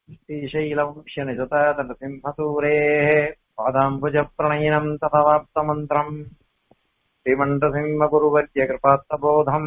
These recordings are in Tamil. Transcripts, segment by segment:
श्रीशैलवंश्यनिजतातनसिंहसूरेः पादाम्बुजप्रणयिनम् तथवाप्तमन्त्रम् श्रीमण्डसिंहगुरुवर्यकृपात्तबोधम्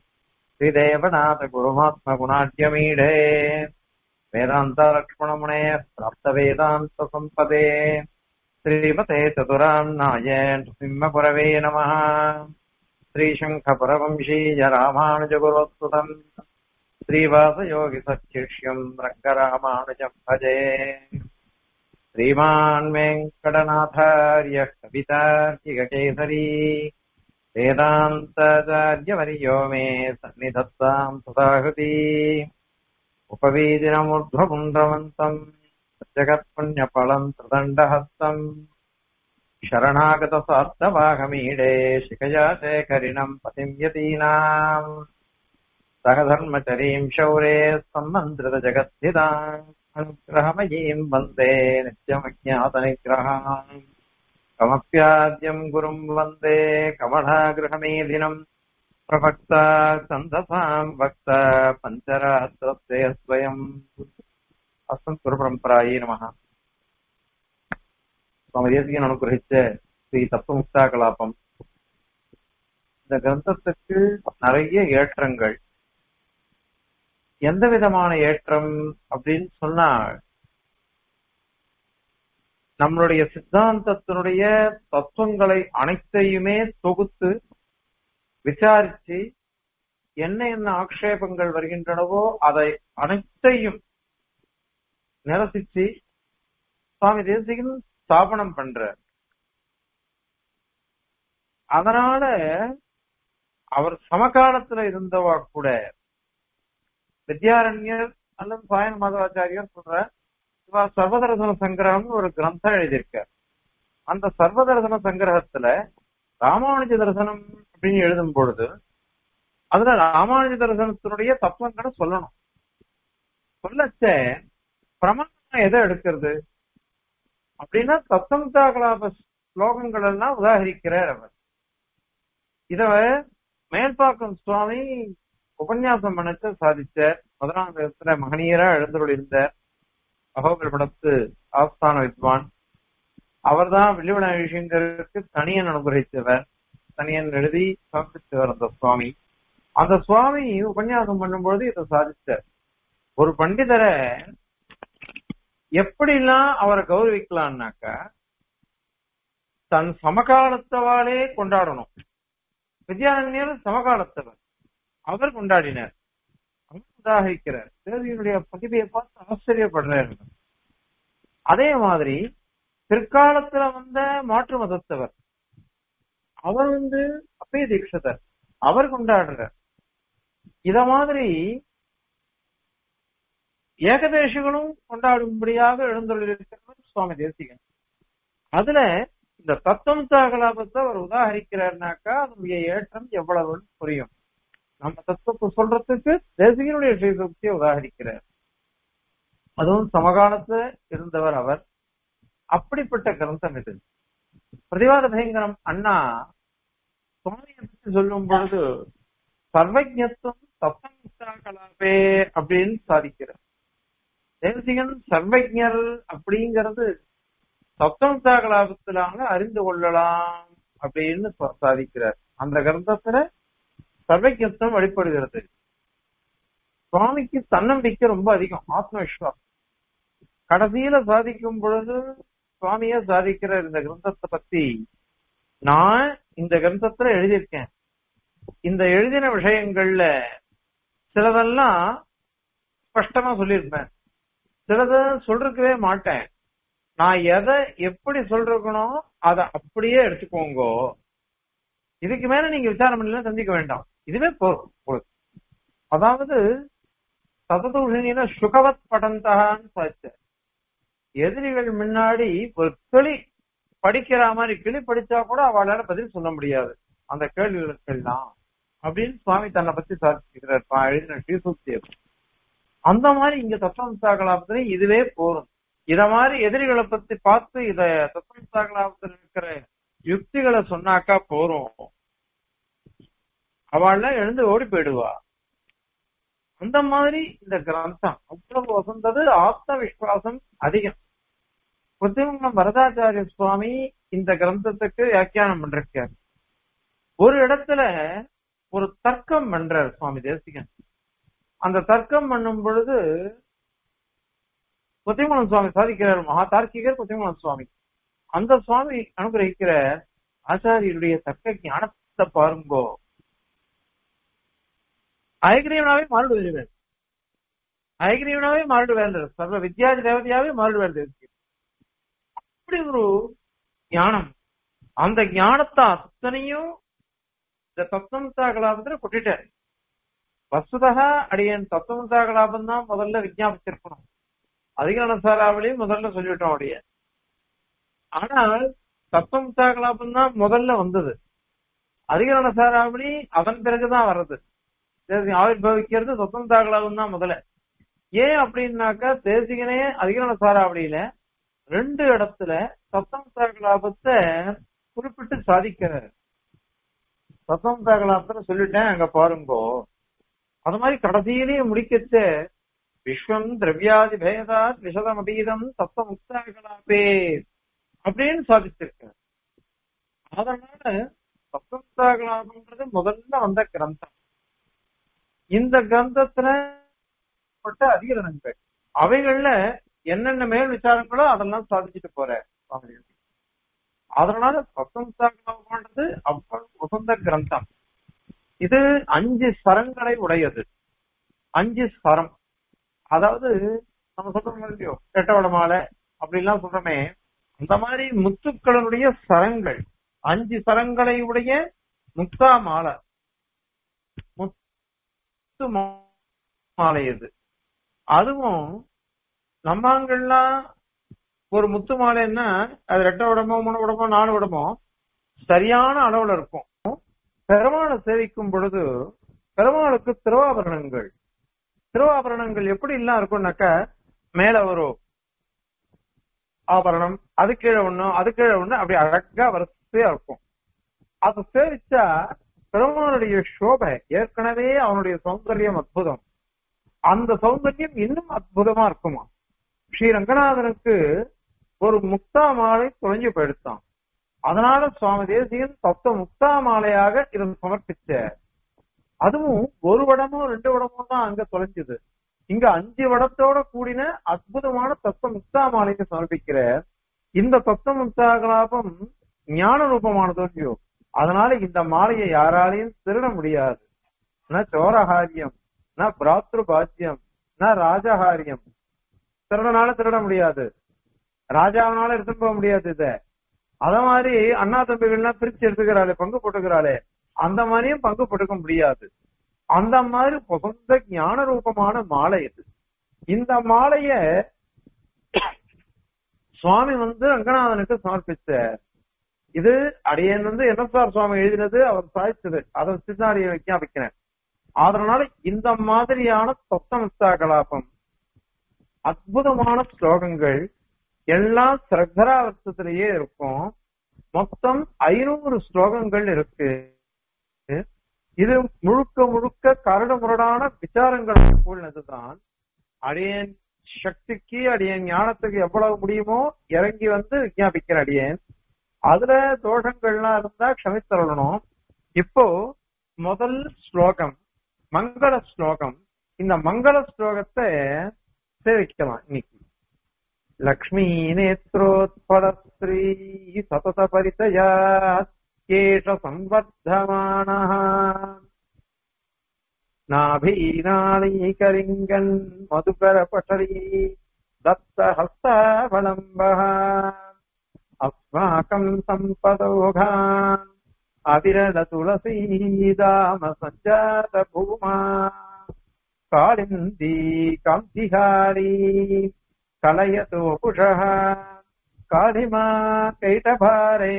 श्रीदेवनाथगुरुमात्मगुणाढ्यमीढे वेदान्तलक्ष्मणमुनेः प्राप्तवेदान्तसम्पदे श्रीमते चतुरान्नाय नृसिंहपुरवे नमः श्रीशङ्खपुरवंशीय रामानुजगुरोत्सुतम् श्रीवासयोगिसच्छिष्यम् रङ्गरामानुजम् भजे श्रीमान् वेङ्कटनाथार्यः कवितार्किककेसरी वेदान्ताचार्यवर्यो मे सन्निधत्ताम् सदाहृति उपवीदिनमूर्ध्वपुण्ड्रवन्तम् जगत्पुण्यफलम् त्रिदण्डहस्तम् शरणागतसार्थवाहमीडे शिखया शेखरिणम् पतिम् यतीनाम् सहधर्मचरीम् शौरे सम्मन्त्रितजगद्धिताम् अनुग्रहमयीम् वन्दे नित्यमज्ञातनिग्रहाम् कमप्याद्यम् गुरुम् वन्दे कमलागृहमेधिनम् प्रभक्ता सन्दसाम् वक्ता पञ्चरात्रस्य स्वयम् அஸ்மத் குரு பரம்பராயே நமக சுவாமி தேசிகன் அனுகிரகிச்ச ஸ்ரீ தத்துவமுக்தா கலாபம் இந்த கிரந்தத்துக்கு நிறைய ஏற்றங்கள் எந்த விதமான ஏற்றம் அப்படின்னு சொன்னா நம்மளுடைய சித்தாந்தத்தினுடைய தத்துவங்களை அனைத்தையுமே தொகுத்து விசாரிச்சு என்ன என்ன ஆக்ஷேபங்கள் வருகின்றனவோ அதை அனைத்தையும் நிரசிச்சு சுவாமி தேசிகன் ஸ்தாபனம் பண்ற அதனால அவர் சமகாலத்துல இருந்தவா கூட வித்யாரண்யர் அல்லது சாயன மாதவாச்சாரியர் சொல்ற இவா சர்வதர்சன சங்கிரகம்னு ஒரு கிரந்தம் எழுதியிருக்கார் அந்த சர்வதர்சன சங்கிரகத்துல ராமானுஜ தரிசனம் அப்படின்னு எழுதும் பொழுது அதுல ராமானுஜ தரிசனத்தினுடைய தத்துவங்களை சொல்லணும் சொல்லச்ச பிரமாணம் எதை எடுக்கிறது அப்படின்னா தத்தம்தா கலாப ஸ்லோகங்கள் எல்லாம் உதாகரிக்கிறார் அவர் இத மேல்பாக்கம் சுவாமி உபன்யாசம் பண்ணச்ச சாதிச்சார் முதலாம் இடத்துல மகனீரா எழுந்தருள் இருந்தார் அகோபல் படத்து ஆஸ்தான வித்வான் அவர்தான் வில்லுவன விஷயங்களுக்கு தனியன் அனுகிரகித்தவர் தனியன் எழுதி சமர்ப்பித்தவர் அந்த சுவாமி அந்த சுவாமி உபன்யாசம் பண்ணும்பொழுது இதை சாதிச்சார் ஒரு பண்டிதரை எப்படிலாம் அவரை கௌரவிக்கலாம்னாக்கா தன் சமகாலத்தவாளே கொண்டாடணும் வித்யாரண்யர் சமகாலத்தவர் அவர் கொண்டாடினார் அவர் உதாகரிக்கிறார் தேவியினுடைய பதிவையை பார்த்து ஆச்சரியப்படுறார் அதே மாதிரி பிற்காலத்துல வந்த மாற்று மதத்தவர் அவர் வந்து அப்பய தீட்சதர் அவர் கொண்டாடுறார் இத மாதிரி ஏகதேசிகளும் கொண்டாடும்படியாக எழுந்துள்ளிருக்கிறவர் சுவாமி தேசிகன் அதுல இந்த தத்துவம் கலாபத்தை அவர் உதாகரிக்கிறார்னாக்கா அதனுடைய ஏற்றம் எவ்வளவுன்னு புரியும் நம்ம தத்துவத்தை சொல்றதுக்கு தேசிகனுடைய ஸ்ரீசக்தியை உதாகரிக்கிறார் அதுவும் சமகாலத்துல இருந்தவர் அவர் அப்படிப்பட்ட கிரந்தம் இது பிரதிவாத பயங்கரம் அண்ணா சுவாமியை பற்றி சொல்லும் பொழுது சர்வஜத்துவம் தத்துவம் கலாபே அப்படின்னு சாதிக்கிறார் தேசிகன் சர்வஜர் அப்படிங்கிறது சப்தமுக்தா கலாபத்திலாக அறிந்து கொள்ளலாம் அப்படின்னு சாதிக்கிறார் அந்த கிரந்தத்துல சர்வஜத்துவம் வெளிப்படுகிறது சுவாமிக்கு தன்னம்பிக்கை ரொம்ப அதிகம் ஆத்ம விஸ்வாசம் கடைசியில சாதிக்கும் பொழுது சுவாமிய சாதிக்கிற இந்த கிரந்தத்தை பத்தி நான் இந்த கிரந்தத்துல எழுதியிருக்கேன் இந்த எழுதின விஷயங்கள்ல சிலதெல்லாம் ஸ்பஷ்டமா சொல்லியிருப்பேன் சிலத சொல்றதுக்கவே மாட்டேன் நான் எதை எப்படி சொல்றேனோ அதை அப்படியே எடுத்துக்கோங்க இதுக்கு மேல நீங்க விசாரம் பண்ணல சந்திக்க வேண்டாம் இதுவே போதும் அதாவது சததூஷணியில சுகவத் படந்தகான்னு பார்த்த எதிரிகள் முன்னாடி ஒரு கிளி படிக்கிற மாதிரி கிளி படிச்சா கூட அவளால பதில் சொல்ல முடியாது அந்த கேள்விகளுக்கெல்லாம் அப்படின்னு சுவாமி தன்னை பத்தி சாதிக்கிறார் எழுதின ஸ்ரீசூக்தியை அந்த மாதிரி இங்க தத்துவம்சா கலாபத்துல இதுவே போதும் இத மாதிரி எதிரிகளை பத்தி பார்த்து இத தத்துவம்சா கலாபத்துல இருக்கிற யுக்திகளை சொன்னாக்கா போறோம் அவள்லாம் எழுந்து ஓடி போயிடுவா அந்த மாதிரி இந்த கிரந்தம் அவ்வளவு வசந்தது ஆத்ம விஸ்வாசம் அதிகம் புத்திமங்கம் வரதாச்சாரிய சுவாமி இந்த கிரந்தத்துக்கு வியாக்கியானம் பண்றார் ஒரு இடத்துல ஒரு தர்க்கம் பண்றார் சுவாமி தேசிகன் அந்த தர்க்கம் பண்ணும் பொழுது புத்திமலம் சுவாமி சாதிக்கிறார் மகா தார்க்கிகர் புத்திமலம் சுவாமி அந்த சுவாமி அனுகிரகிக்கிற ஆச்சாரியருடைய தர்க்க ஞானத்தை பாருங்கோ ஐகிரியவனாவே மாறிடுவேன் ஐகிரியவனாவே மாறிடுவேன் சர்வ வித்யாதி தேவதையாவே மாறிடுவேன் தேசிகன் அப்படி ஒரு ஞானம் அந்த ஞானத்தை அத்தனையும் இந்த தத்துவமுத்தா கலாபத்துல கொட்டிட்டாரு வசுதா அடியன் தத்துவமுத்தா கலாபம் தான் முதல்ல விஜாபிச்சிருக்கணும் அதிகார சாராவளியும் முதல்ல சொல்லிவிட்டோம் அடைய ஆனால் தத்துவமுத்தா கலாபம் தான் முதல்ல வந்தது அதிகரண சாராவளி அதன் பிறகுதான் வர்றது ஆவிர்வவிக்கிறது தத்துவமுத்தா கலாபம் தான் முதல்ல ஏன் அப்படின்னாக்கா தேசிகனே அதிகரண சாராவளியில ரெண்டு இடத்துல சத்தம் கலாபத்தை குறிப்பிட்டு சாதிக்கிறார் சத்தம் கலாபத்தை சொல்லிட்டேன் அங்க பாருங்கோ அது மாதிரி கடைசியிலேயே முடிக்கச்ச விஸ்வம் திரவியாதி பேதா விஷதம் அதீதம் தத்துவ முக்தா கலாபே அப்படின்னு சாதிச்சிருக்கார் அதனால சத்தமுக்தா கலாபம்ன்றது முதல்ல வந்த கிரந்தம் இந்த கிரந்தத்துல பட்ட அதிகரணங்கள் அவைகள்ல என்னென்ன மேல் விசாரங்களோ அதெல்லாம் சாதிச்சுட்டு போற அதனால வசந்தாண்டது அவ்வளவு வசந்த கிரந்தம் இது அஞ்சு சரங்களை உடையது அஞ்சு சரம் அதாவது நம்ம சொல்றோம் இல்லையோ கெட்டவட மாலை அப்படிலாம் சொல்றோமே அந்த மாதிரி முத்துக்களுடைய சரங்கள் அஞ்சு சரங்களை உடைய முக்தா மாலை முத்து மாலை இது அதுவும் நம்மாங்கள்லாம் ஒரு முத்து மாலைன்னா அது ரெட்ட உடம்போ மூணு உடம்போ நாலு உடம்போ சரியான அளவுல இருக்கும் பெருமாளை சேவிக்கும் பொழுது பெருமாளுக்கு திருவாபரணங்கள் திருவாபரணங்கள் எப்படி எல்லாம் இருக்கும்னாக்கா மேல ஒரு ஆபரணம் அது கீழே ஒண்ணு அது கீழே ஒண்ணு அப்படி அழகா வரிசையா இருக்கும் அதை சேவிச்சா பெருமானுடைய சோபை ஏற்கனவே அவனுடைய சௌந்தரியம் அற்புதம் அந்த சௌந்தரியம் இன்னும் அற்புதமா இருக்குமா ஸ்ரீ ரங்கநாதனுக்கு ஒரு முக்தா மாலை தொலைஞ்சு போயிடுத்தான் அதனால சுவாமி தேசியன் தத்துவ முக்தா மாலையாக இதை சமர்ப்பிச்ச அதுவும் ஒரு வடமோ ரெண்டு வடமோ தான் அங்க தொலைஞ்சது இங்க அஞ்சு வடத்தோட கூடின அற்புதமான தத்துவ முக்தா மாலைக்கு சமர்ப்பிக்கிற இந்த தத்துவ முக்தா கலாபம் ஞான ரூபமானதோ இல்லையோ அதனால இந்த மாலையை யாராலையும் திருட முடியாது ந சோரஹாரியம் ந பிராத்ரு பாத்தியம் ந ராஜஹாரியம் திருடனால திருட முடியாது ராஜாவனால எடுத்துட்டு போக முடியாது இத அத மாதிரி அண்ணா தம்பிகள்லாம் பிரிச்சு எடுத்துக்கிறாளே பங்கு போட்டுக்கிறாளே அந்த மாதிரியும் பங்கு போட்டுக்க முடியாது அந்த மாதிரி சொந்த ஞான ரூபமான மாலை இது இந்த மாலைய சுவாமி வந்து ரங்கநாதனுக்கு சமர்ப்பிச்ச இது அடியன் வந்து என்எஸ்ஆர் சுவாமி எழுதினது அவர் சாய்ச்சது அதை சித்தாடியை விஞ்ஞாபிக்கிறேன் அதனால இந்த மாதிரியான சொத்தமுக்தா கலாபம் அற்புதமான ஸ்லோகங்கள் எல்லாம் சிரகராவர்த்தத்திலேயே இருக்கும் மொத்தம் ஐநூறு ஸ்லோகங்கள் இருக்கு இது முழுக்க முழுக்க கரடு முரடான விசாரங்கள் கூழ்னதுதான் அடியேன் சக்திக்கு அடியேன் ஞானத்துக்கு எவ்வளவு முடியுமோ இறங்கி வந்து விஞ்ஞாபிக்கிற அடியேன் அதுல தோஷங்கள்லாம் இருந்தா க்ஷமித்தரணும் இப்போ முதல் ஸ்லோகம் மங்கள ஸ்லோகம் இந்த மங்கள ஸ்லோகத்தை சேவிக்கலாம் இன்னைக்கு லக்ஷ்மீ நேத்ரோத்பலஸ்ரீ சதத பரிதயா ஏஷ சம்வர்தமான நாபீநாளீகலிங்கன் மதுகர பட்டரி தத்த ஹஸ்தாவலம்ப அஸ்மாக்கம் சம்பதோகான் அவிரத துளசீதாம சஞ்சாத பூமா காளிந்தி காந்திஹாரி கலயது புஷः காளிமா கைட்டபாரே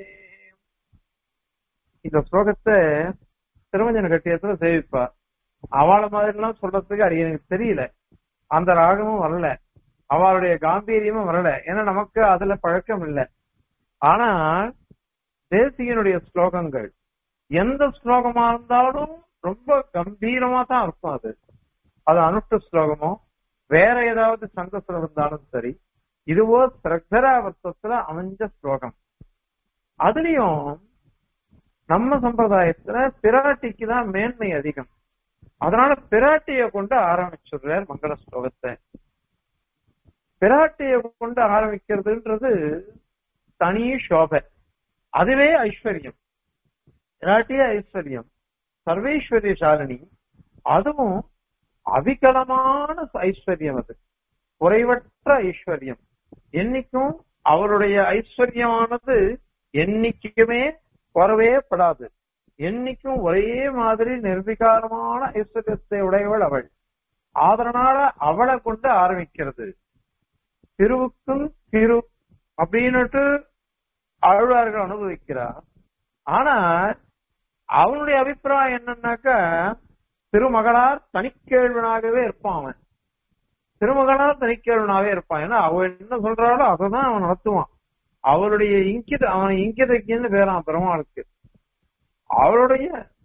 இந்த ஸ்லோகத்தை திருமஞ்சன கட்டியத்துல சேவிப்பா அவள மாதிரி எல்லாம் சொல்றதுக்கு அது எனக்கு தெரியல அந்த ராகமும் வரல அவளுடைய காம்பீரியமும் வரல ஏன்னா நமக்கு அதுல பழக்கம் இல்லை ஆனா தேசியனுடைய ஸ்லோகங்கள் எந்த ஸ்லோகமா இருந்தாலும் ரொம்ப கம்பீரமா தான் இருக்கும் அது அது அனுஷ்ட ஸ்லோகமோ வேற ஏதாவது சந்தஸ்ல இருந்தாலும் சரி இதுவோ சிரக்தராவர்த்தத்துல அமைஞ்ச ஸ்லோகம் அதுலயும் நம்ம சம்பிரதாயத்துல பிராட்டிக்கு தான் மேன்மை அதிகம் அதனால பிராட்டிய கொண்டு ஆரம்பிச்சுடுறார் மங்கள ஸ்லோகத்தை பிராட்டிய கொண்டு ஆரம்பிக்கிறதுன்றது தனி சோபை அதுவே ஐஸ்வர்யம் பிராட்டிய ஐஸ்வர்யம் சர்வேஸ்வரிய சாலினி அதுவும் அவிகலமான ஐஸ்வர்யம் அது குறைவற்ற ஐஸ்வர்யம் என்னைக்கும் அவருடைய ஐஸ்வர்யமானது என்னைக்குமே குறவே படாது என்னைக்கும் ஒரே மாதிரி நிர்விகாரமான ஐஸ்வர்யத்தை உடையவள் அவள் அதனால அவளை கொண்டு ஆரம்பிக்கிறது திருவுக்கும் திரு அப்படின்னுட்டு ஆழ்வார்கள் அனுபவிக்கிறார் ஆனா அவனுடைய அபிப்பிராயம் என்னன்னாக்கா திருமகளார் தனிக்கேழ்வனாகவே இருப்பான் அவன் திருமகளார் தனிக்கேழ்வனாகவே இருப்பான் ஏன்னா அவன் என்ன சொல்றாளோ அதைதான் அவன் நடத்துவான் அவளுடைய இங்கித அவன் இங்கிதக்கின்னு பேரான் பெருமாளுக்கு அவளுடைய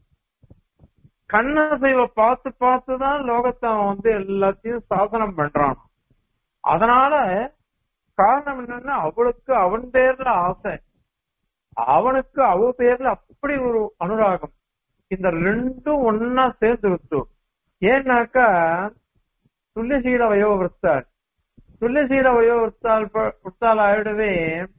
கண்ணசைவை பார்த்து பார்த்து தான் லோகத்தை அவன் வந்து எல்லாத்தையும் சாசனம் பண்றான் அதனால காரணம் என்னன்னா அவளுக்கு அவன் பேர்ல ஆசை அவனுக்கு அவ பேர்ல அப்படி ஒரு அனுராகம் இந்த ரெண்டும் ஒன்னா சேர்ந்து விட்டு ஏன்னாக்கா துல்லிசீல வயோவிருத்தாள் துல்லிசீல வயோவிருத்தால் விற்த்தால் ஆயிடவே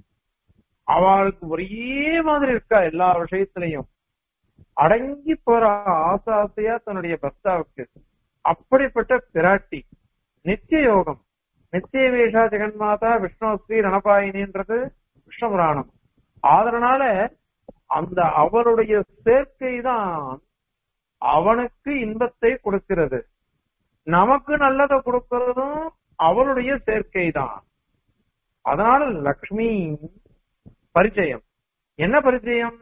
அவளுக்கு ஒரே மாதிரி இருக்கா எல்லா விஷயத்திலையும் அடங்கி போற ஆசை ஆசையா தன்னுடைய பர்த்தாவுக்கு அப்படிப்பட்ட பிராட்டி நித்திய யோகம் நித்திய வேஷா ஜெகன்மாதா விஷ்ணுஸ்ரீ ரணபாயினின்றது விஷ்ணு புராணம் அதனால அந்த அவருடைய சேர்க்கை தான் அவனுக்கு இன்பத்தை கொடுக்கிறது நமக்கு நல்லதை கொடுக்கிறதும் அவளுடைய சேர்க்கை தான் அதனால லக்ஷ்மி பரிச்சயம் என்ன பரிச்சயம்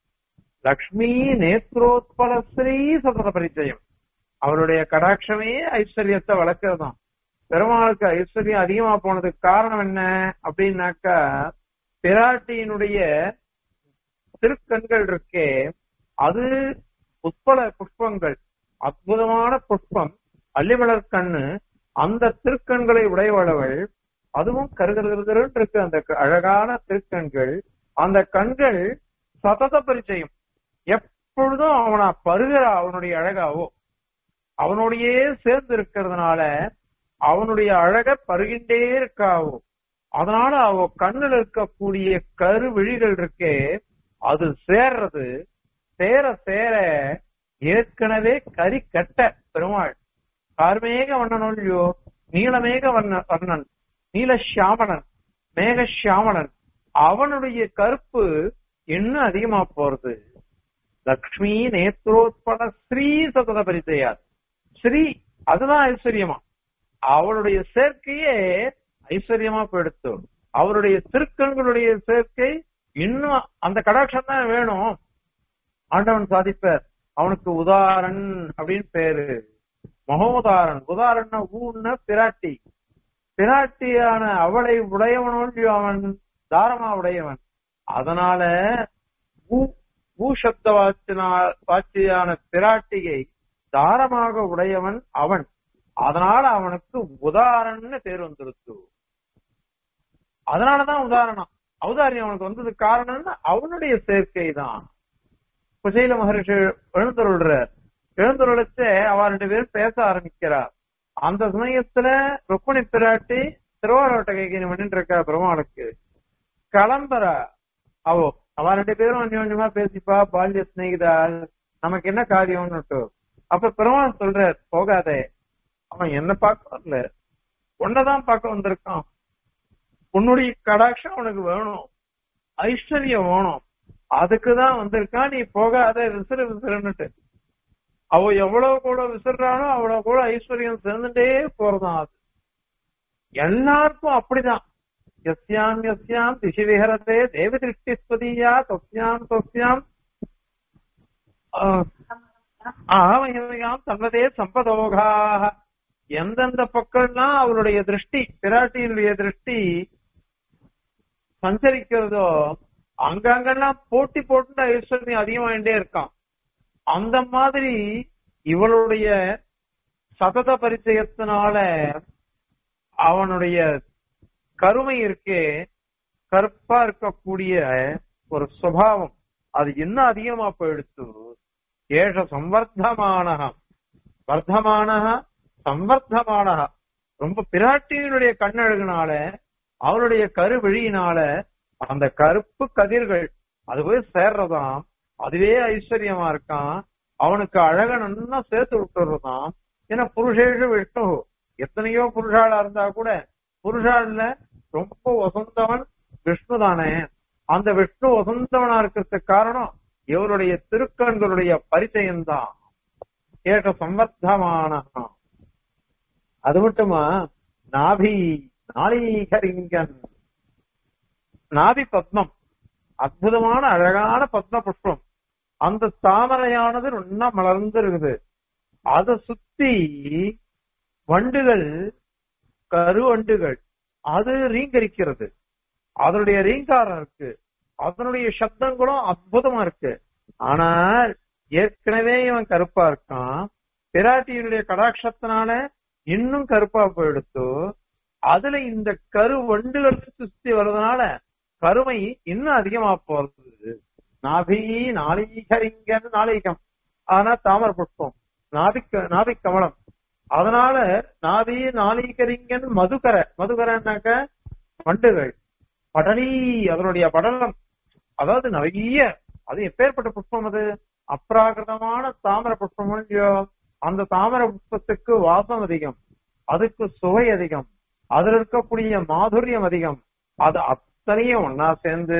லக்ஷ்மி நேத்ரோத்பல ஸ்ரீ சதத பரிச்சயம் அவருடைய கடாட்சமே ஐஸ்வர்யத்தை வளர்க்கறதுதான் பெருமாளுக்கு ஐஸ்வர்யம் அதிகமா போனதுக்கு காரணம் என்ன அப்படின்னாக்கா பிராட்டியினுடைய திருக்கண்கள் இருக்கே அது புஷ்பல புஷ்பங்கள் அற்புதமான புஷ்பம் அள்ளிமலர் கண்ணு அந்த திருக்கண்களை உடையவளவள் அதுவும் கருகருகரு இருக்கு அந்த அழகான திருக்கண்கள் அந்த கண்கள் சதத பரிச்சயம் எப்பொழுதும் அவனை பருகிற அவனுடைய அழகாவோ அவனுடையே சேர்ந்து இருக்கிறதுனால அவனுடைய அழக பருகின்றே இருக்காவோ அதனால அவ கண்ணுல இருக்கக்கூடிய கரு விழிகள் இருக்கே அது சேர்றது சேர சேர ஏற்கனவே கறி கட்ட பெருமாள் கார்மேக வண்ணன் இல்லையோ நீலமேக வண்ண வர்ணன் நீலஷியாமணன் மேகஷியாமணன் அவனுடைய கருப்பு இன்னும் அதிகமா போறது லக்ஷ்மி நேத்ரோத்பல ஸ்ரீ சதத பரிச்சயார் ஸ்ரீ அதுதான் ஐஸ்வர்யமா அவளுடைய சேர்க்கையே ஐஸ்வர்யமா போயிடுத்து அவருடைய திருக்கண்களுடைய சேர்க்கை இன்னும் அந்த கடாட்சம் தான் வேணும் ஆண்டவன் சாதிப்பார் அவனுக்கு உதாரன் அப்படின்னு பேரு மகோதாரன் உதாரண ஊன்ன பிராட்டி பிராட்டியான அவளை உடையவனோன் அவன் தாரமா உடையவன் அதனால பூசப்த வாச்சியான பிராட்டியை தாரமாக உடையவன் அவன் அதனால அவனுக்கு உதாரணன்னு பேர் வந்துருச்சு அதனாலதான் உதாரணம் ஔதாரியம் அவனுக்கு வந்தது காரணம்னா அவனுடைய சேர்க்கை தான் குசைல மகரிஷி எழுந்தருள்றார் எழுந்தருளிச்சு அவ ரெண்டு பேரும் பேச ஆரம்பிக்கிறார் அந்த சமயத்துல ருக்குணி பிராட்டி திருவாரோட்ட கைகினி பண்ணிட்டு இருக்கா பெருமாளுக்கு கிளம்புறா அவோ அவ ரெண்டு பேரும் கொஞ்சம் கொஞ்சமா பேசிப்பா பால்ய சிநேகிதா நமக்கு என்ன காரியம்னுட்டு அப்ப பெருமாள் சொல்றார் போகாதே அவன் என்ன பார்க்க வரல உன்னதான் பார்க்க வந்திருக்கான் உன்னுடைய கடாட்சம் அவனுக்கு வேணும் ஐஸ்வர்யம் வேணும் அதுக்குதான் வந்திருக்கான் நீ போகாத விசிறு விசிறுன்னுட்டு அவ எவ்வளவு கூட விசிறானோ அவ்வளவு கூட ஐஸ்வர்யம் சேர்ந்துட்டே போறதான் அது எல்லாருக்கும் அப்படிதான் எஸ்யாம் எஸ்யாம் திசி விஹரதே தேவ திருஷ்டிஸ்பதியா தொஸ்யாம் தொஸ்யாம் ஆமயாம் தன்னதே சம்பதோகாக எந்தெந்த பக்கம்லாம் அவருடைய திருஷ்டி பிராட்டியினுடைய திருஷ்டி சஞ்சரிக்கிறதோ அங்கங்கெல்லாம் போட்டி போட்டு ஐஸ்வர்யம் அதிகமாயிட்டே இருக்கான் அந்த மாதிரி இவளுடைய சதத பரிச்சயத்தினால அவனுடைய கருமை இருக்கே கருப்பா இருக்கக்கூடிய ஒரு சுபாவம் அது இன்னும் அதிகமா போயிடுத்து ஏஷ சம்வர்த்தமான வர்த்தமான சம்வர்த்தமான ரொம்ப பிராட்டியினுடைய கண்ணழகுனால அவனுடைய கருவிழியினால அந்த கருப்பு கதிர்கள் அது போய் சேர்றதாம் அதுவே ஐஸ்வர்யமா இருக்கான் அவனுக்கு அழக நல்லா சேர்த்து விட்டுறதாம் ஏன்னா புருஷேஷு விஷ்ணு எத்தனையோ புருஷாளா இருந்தா கூட புருஷாள்ல ரொம்ப வசந்தவன் விஷ்ணு தானே அந்த விஷ்ணு வசந்தவனா இருக்கிறதுக்கு காரணம் இவருடைய திருக்கண்களுடைய பரிச்சயம் தான் ஏக சம்பர்த்தமான அது மட்டுமா நாபி நாளீகரிங்கன் நாபி பத்மம் அற்புதமான அழகான பத்ம புஷ்பம் அந்த தாமரையானது நல்லா மலர்ந்து இருக்குது அதை சுத்தி வண்டுகள் கருவண்டுகள் அது ரீங்கரிக்கிறது அதனுடைய ரீங்காரம் இருக்கு அதனுடைய சப்தங்களும் அற்புதமா இருக்கு ஆனால் ஏற்கனவே இவன் கருப்பா இருக்கான் பிராட்டியினுடைய கடாட்சத்தினால இன்னும் கருப்பா போயிடுத்து அதுல இந்த கரு வண்டுகள் சுத்தி வர்றதுனால கருமை இன்னும் அதிகமா போறது நாபி நாளிகரிங்கன்னு நாளிகம் ஆனா தாமர புஷ்பம் நாபிக்க நாபிக் கமலம் அதனால நாபி நாளிகரிங்கன் மதுகர மதுகரன்னாக்க வண்டுகள் படலி அதனுடைய படலம் அதாவது நிறைய அது எப்பேற்பட்ட புஷ்பம் அது அப்ராகிருதமான தாமர புஷ்பம் இல்லையோ அந்த தாமர புஷ்பத்துக்கு வாசம் அதிகம் அதுக்கு சுவை அதிகம் அதுல இருக்கக்கூடிய மாதுரியம் அதிகம் அது அத்தனையும் ஒன்னா சேர்ந்து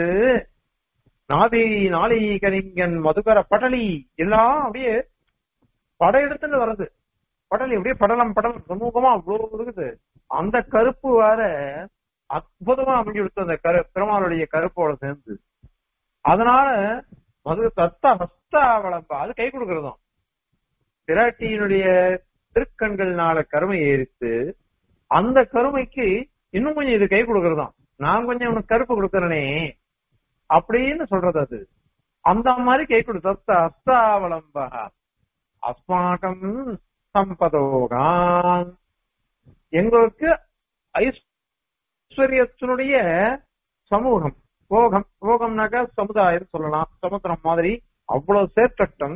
நாதி நாளிகரிங்கன் மதுகர படலி எல்லாம் அப்படியே படையெடுத்துன்னு வருது படலி அப்படியே படலம் படலம் சமூகமா அவ்வளவு இருக்குது அந்த கருப்பு வேற அற்புதமா அமைஞ்சு கொடுத்து அந்த கரு பெருமாளுடைய கருப்போட சேர்ந்து அதனால மது தத்த ஹஸ்தாவளம்பா அது கை கொடுக்கறதும் பிராட்டியினுடைய திருக்கண்கள்னால கருமை ஏறித்து அந்த கருமைக்கு இன்னும் கொஞ்சம் இது கை கொடுக்கறதாம் நான் கொஞ்சம் உனக்கு கருப்பு கொடுக்கறனே அப்படின்னு சொல்றது அது அந்த மாதிரி கை கொடு தத்த ஹஸ்தாவளம்பா அஸ்மாகம் சம்பதோகான் எங்களுக்கு ஐஸ்வர்யத்தினுடைய சமூகம் போகம் போகம்னாக்கா சமுதாயம் சொல்லலாம் சமுத்திரம் மாதிரி அவ்வளவு சேர்க்கட்டும்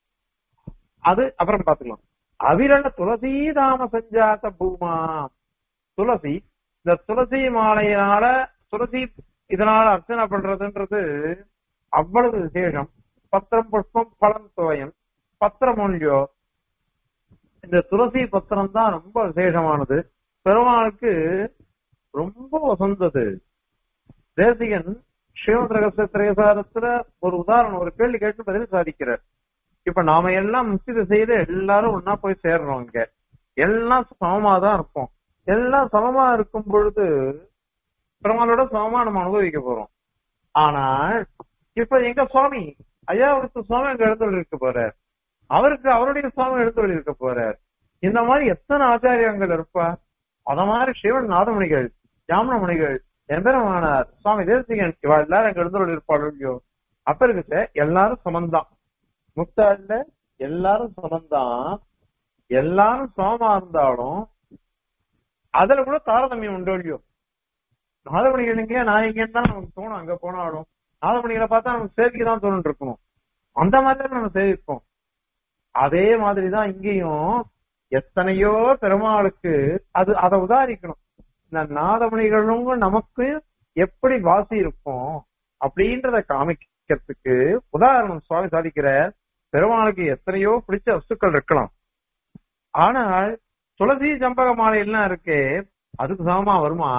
அது அப்புறம் பாத்துக்கலாம் அவிரல துளசிதாம சஞ்சாத பூமா துளசி இந்த துளசி மாலையினால துளசி இதனால அர்ச்சனை பண்றதுன்றது அவ்வளவு விசேஷம் பத்திரம் புஷ்பம் பழம் துவயம் பத்திரமொழியோ இந்த துளசி பத்திரம் தான் ரொம்ப விசேஷமானது பெருமாளுக்கு ரொம்ப வசந்தது தேசிகன் ஸ்ரீமத் ரகசிய திரேசாரத்துல ஒரு உதாரணம் ஒரு கேள்வி கேட்டு பதில் சாதிக்கிறார் இப்ப நாம எல்லாம் முக்தி செய்து எல்லாரும் ஒன்னா போய் சேர்றோம் இங்க எல்லாம் சமமா தான் இருப்போம் எல்லாம் சமமா இருக்கும் பொழுது பெருமாளோட சமமா நம்ம அனுபவிக்க போறோம் ஆனால் இப்ப எங்க சுவாமி ஐயாவுக்கு சுவாமி அங்க எழுந்தொழி இருக்க போறார் அவருக்கு அவருடைய சுவாமி எழுந்தொழி இருக்க போறார் இந்த மாதிரி எத்தனை ஆச்சாரியங்கள் இருப்பா அத மாதிரி சிவன் நாதமணிகள் ஜாமனமணிகள் எம்பெருமானார் சுவாமி தேசிகன் இவா எல்லாரும் அங்க எழுந்தொழி இருப்பாள் இல்லையோ அப்ப இருக்கு எல்லாரும் சமந்தான் முக்தாள்ல எல்லாரும் சமந்தான் எல்லாரும் சமமா இருந்தாலும் அதுல கூட தாரதமியம் உண்டோ இல்லையோ நாதமணிகள் எங்க நான் எங்கன்னு தான் நமக்கு தோணும் அங்க போனாலும் நாதமணிகளை பார்த்தா நமக்கு சேர்க்கை தான் தோணும் இருக்கணும் அந்த மாதிரி தான் நம்ம சேவிப்போம் அதே மாதிரிதான் இங்கேயும் எத்தனையோ பெருமாளுக்கு அது அதை உதாரிக்கணும் இந்த நாதமணிகளும் நமக்கு எப்படி வாசி இருக்கும் அப்படின்றத காமிக்கிறதுக்கு உதாரணம் சுவாமி சாதிக்கிற பெருமாளுக்கு எத்தனையோ பிடிச்ச வஸ்துக்கள் இருக்கலாம் ஆனால் துளசி சம்பக மாலை எல்லாம் இருக்கே அதுக்கு சமமா வருமா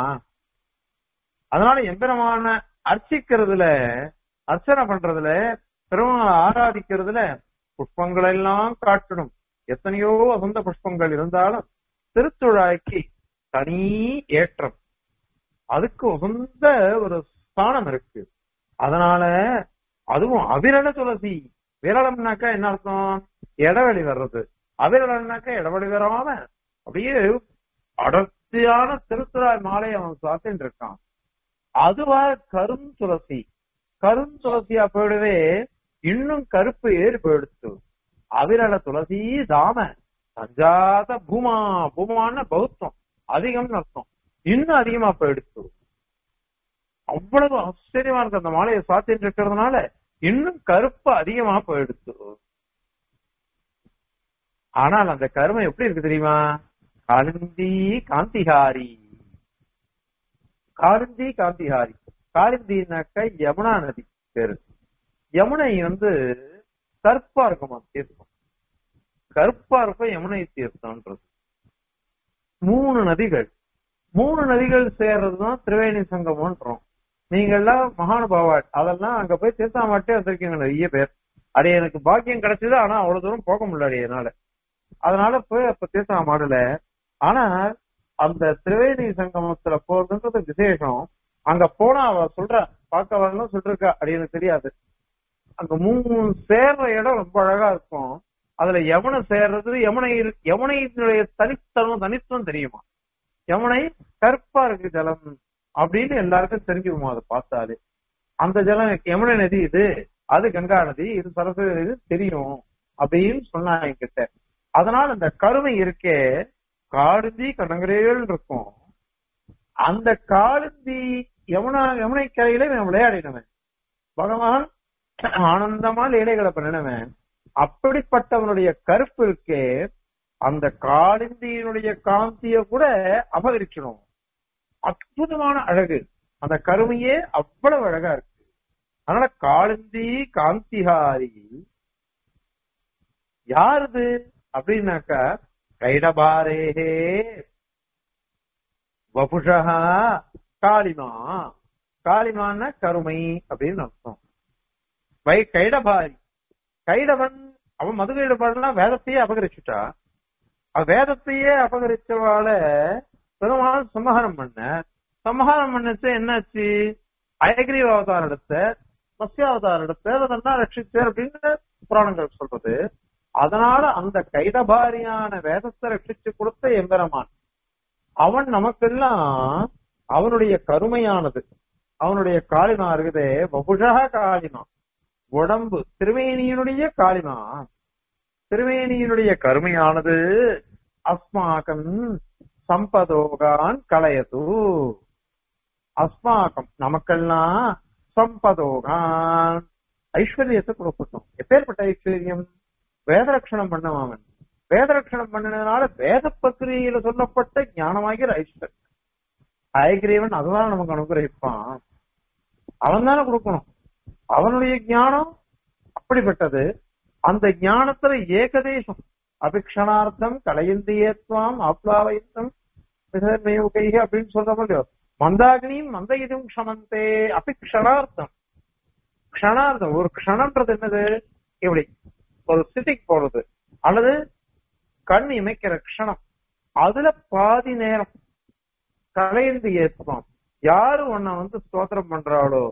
அதனால எம்பெருமான அர்ச்சிக்கிறதுல அர்ச்சனை பண்றதுல பெருமாளை ஆராதிக்கிறதுல புஷ்பங்கள் எல்லாம் காட்டணும் எத்தனையோ வசந்த புஷ்பங்கள் இருந்தாலும் திருத்துழாய்க்கு தனி ஏற்றம் அதுக்கு உகந்த ஒரு ஸ்தானம் இருக்கு அதனால அதுவும் அவிரல துளசி விரலம்னாக்கா என்ன அர்த்தம் இடைவெளி வர்றது அவிரலம்னாக்கா இடைவெளி வராம அப்படியே அடர்த்தியான திருத்துறாய் மாலை அவன் சாத்தின்னு இருக்கான் அதுவா கரும் துளசி கரும் துளசியா போயிடவே இன்னும் கருப்பு ஏறி போயிடுச்சு அவிரல துளசி தாம சஞ்சாத பூமா பூமான்னு பௌத்தம் அதிகம்னு அர்த்தம் இன்னும் அதிகமா போயிடுச்சு அவ்வளவு ஆச்சரியமா இருக்கு அந்த மாலையை சாத்திட்டு இருக்கிறதுனால இன்னும் கருப்பு அதிகமா போயிடுச்சு ஆனால் அந்த கருமை எப்படி இருக்கு தெரியுமா காலிந்தி காந்திஹாரி காலிந்தி காந்திஹாரி காலிந்தினாக்க யமுனா நதி பேரு யமுனை வந்து கருப்பா இருக்குமா தீர்த்தம் கருப்பா இருக்கும் யமுனை தீர்த்தம்ன்றது மூணு நதிகள் மூணு நதிகள் சேர்றதுதான் திரிவேணி சங்கமன்றோம் நீங்க எல்லாம் மகானுபாவாட் அதெல்லாம் அங்க போய் தீர்த்தாமாட்டே வந்திருக்கீங்க நிறைய பேர் அது எனக்கு பாக்கியம் கிடைச்சது ஆனா அவ்வளவு தூரம் போக முடியல என்னால அதனால போய் அப்ப தீர்த்தம் மாடல ஆனா அந்த திரிவேணி சங்கமத்துல போறதுன்றது விசேஷம் அங்க போனா அவ சொல்ற பார்க்க வரலாம் சொல்லிருக்கா அது எனக்கு தெரியாது அங்க மூணு சேர்ற இடம் ரொம்ப அழகா இருக்கும் அதுல யமுனை சேர்றது யமுனை இரு- யமுனையினுடைய தனித்தனம் தனித்துவம் தெரியுமா யமுனை கருப்பா இருக்கு ஜலம் அப்படின்னு எல்லாருக்கும் தெரிஞ்சுக்குமா அதை பார்த்தாலே அந்த ஜலம் யமுனை நதி இது அது கங்கா நதி இது சரஸ்வதி நதி, இது தெரியும் அப்படின்னு சொன்னா என்கிட்ட அதனால அந்த கருமை இருக்கே காடுந்தி கடங்கரைகள் இருக்கும் அந்த காடுந்தி யமுனா யமுனை கரையில இவன் விளையாடினவன் பகவான் ஆனந்தமா லீலைகளை பண்ணினவன் அப்படிப்பட்டவனுடைய கருப்பு இருக்கே அந்த காளிந்தியினுடைய காந்திய கூட அபகரிக்கணும் அற்புதமான அழகு அந்த கருமையே அவ்வளவு அழகா இருக்கு அதனால காளிந்தி காந்திஹாரி யாருது அப்படின்னாக்கா கைடபாரேஹே வபுஷா காளிமா காளிமான்னா கருமை அப்படின்னு அர்த்தம் வை கைடபாரி கைடவன் அவன் மதுகைடபாடுனா வேதத்தையே அபகரிச்சுட்டா அவ வேதத்தையே அபகரிச்சவால பெருமாள் சமஹாரம் பண்ண சமஹாரம் பண்ணச்சு என்னாச்சு அயகிரீவ அவதாரம் எடுத்த மத்ஸ்யாவதாரம் எடுத்த அதெல்லாம் ரட்சித்தார் அப்படின்னு புராணங்கள் சொல்றது அதனால அந்த கைடபாரியான வேதத்தை ரட்சிச்சு கொடுத்த எம்பெருமான் அவன் நமக்கெல்லாம் அவனுடைய கருமையானது அவனுடைய காளிமா இருக்குதே வபுஷா காளிமா உடம்பு திருவேணியினுடைய காளிமா திருவேணியினுடைய கருமையானது அஸ்மாகம் சம்பதோகான் களையது அஸ்மாகம் நமக்கெல்லாம் சம்பதோகான் ஐஸ்வர்யத்தை கொடுக்கட்டும் எப்பேற்பட்ட ஐஸ்வர்யம் வேதரட்சணம் பண்ணவன் அவன் வேதரட்சணம் பண்ணினதுனால வேத பத்திரிகையில சொல்லப்பட்ட ஞானமாகிற ஐஸ்வர்யம் ஐகிரீவன் அதுதான் நமக்கு அனுகிரகிப்பான் அவன் தானே கொடுக்கணும் அவனுடைய ஞானம் அப்படிப்பட்டது அந்த ஞானத்துல ஏகதேசம் அபிக்ஷணார்த்தம் கலையந்தியத்வாம் ஆப்லாவயத்தம் கைக அப்படின்னு சொல்றோம் இல்லையோ மந்தாகினியும் மந்த இதுவும் க்ஷமந்தே அபிக்ஷணார்த்தம் க்ஷணார்த்தம் ஒரு க்ஷணம்ன்றது என்னது இப்படி ஒரு ஸ்திதிக்கு போறது அல்லது கண் இமைக்கிற க்ஷணம் அதுல பாதி நேரம் கலைந்து ஏற்பம் யாரு உன்னை வந்து ஸ்தோத்திரம் பண்றாளோ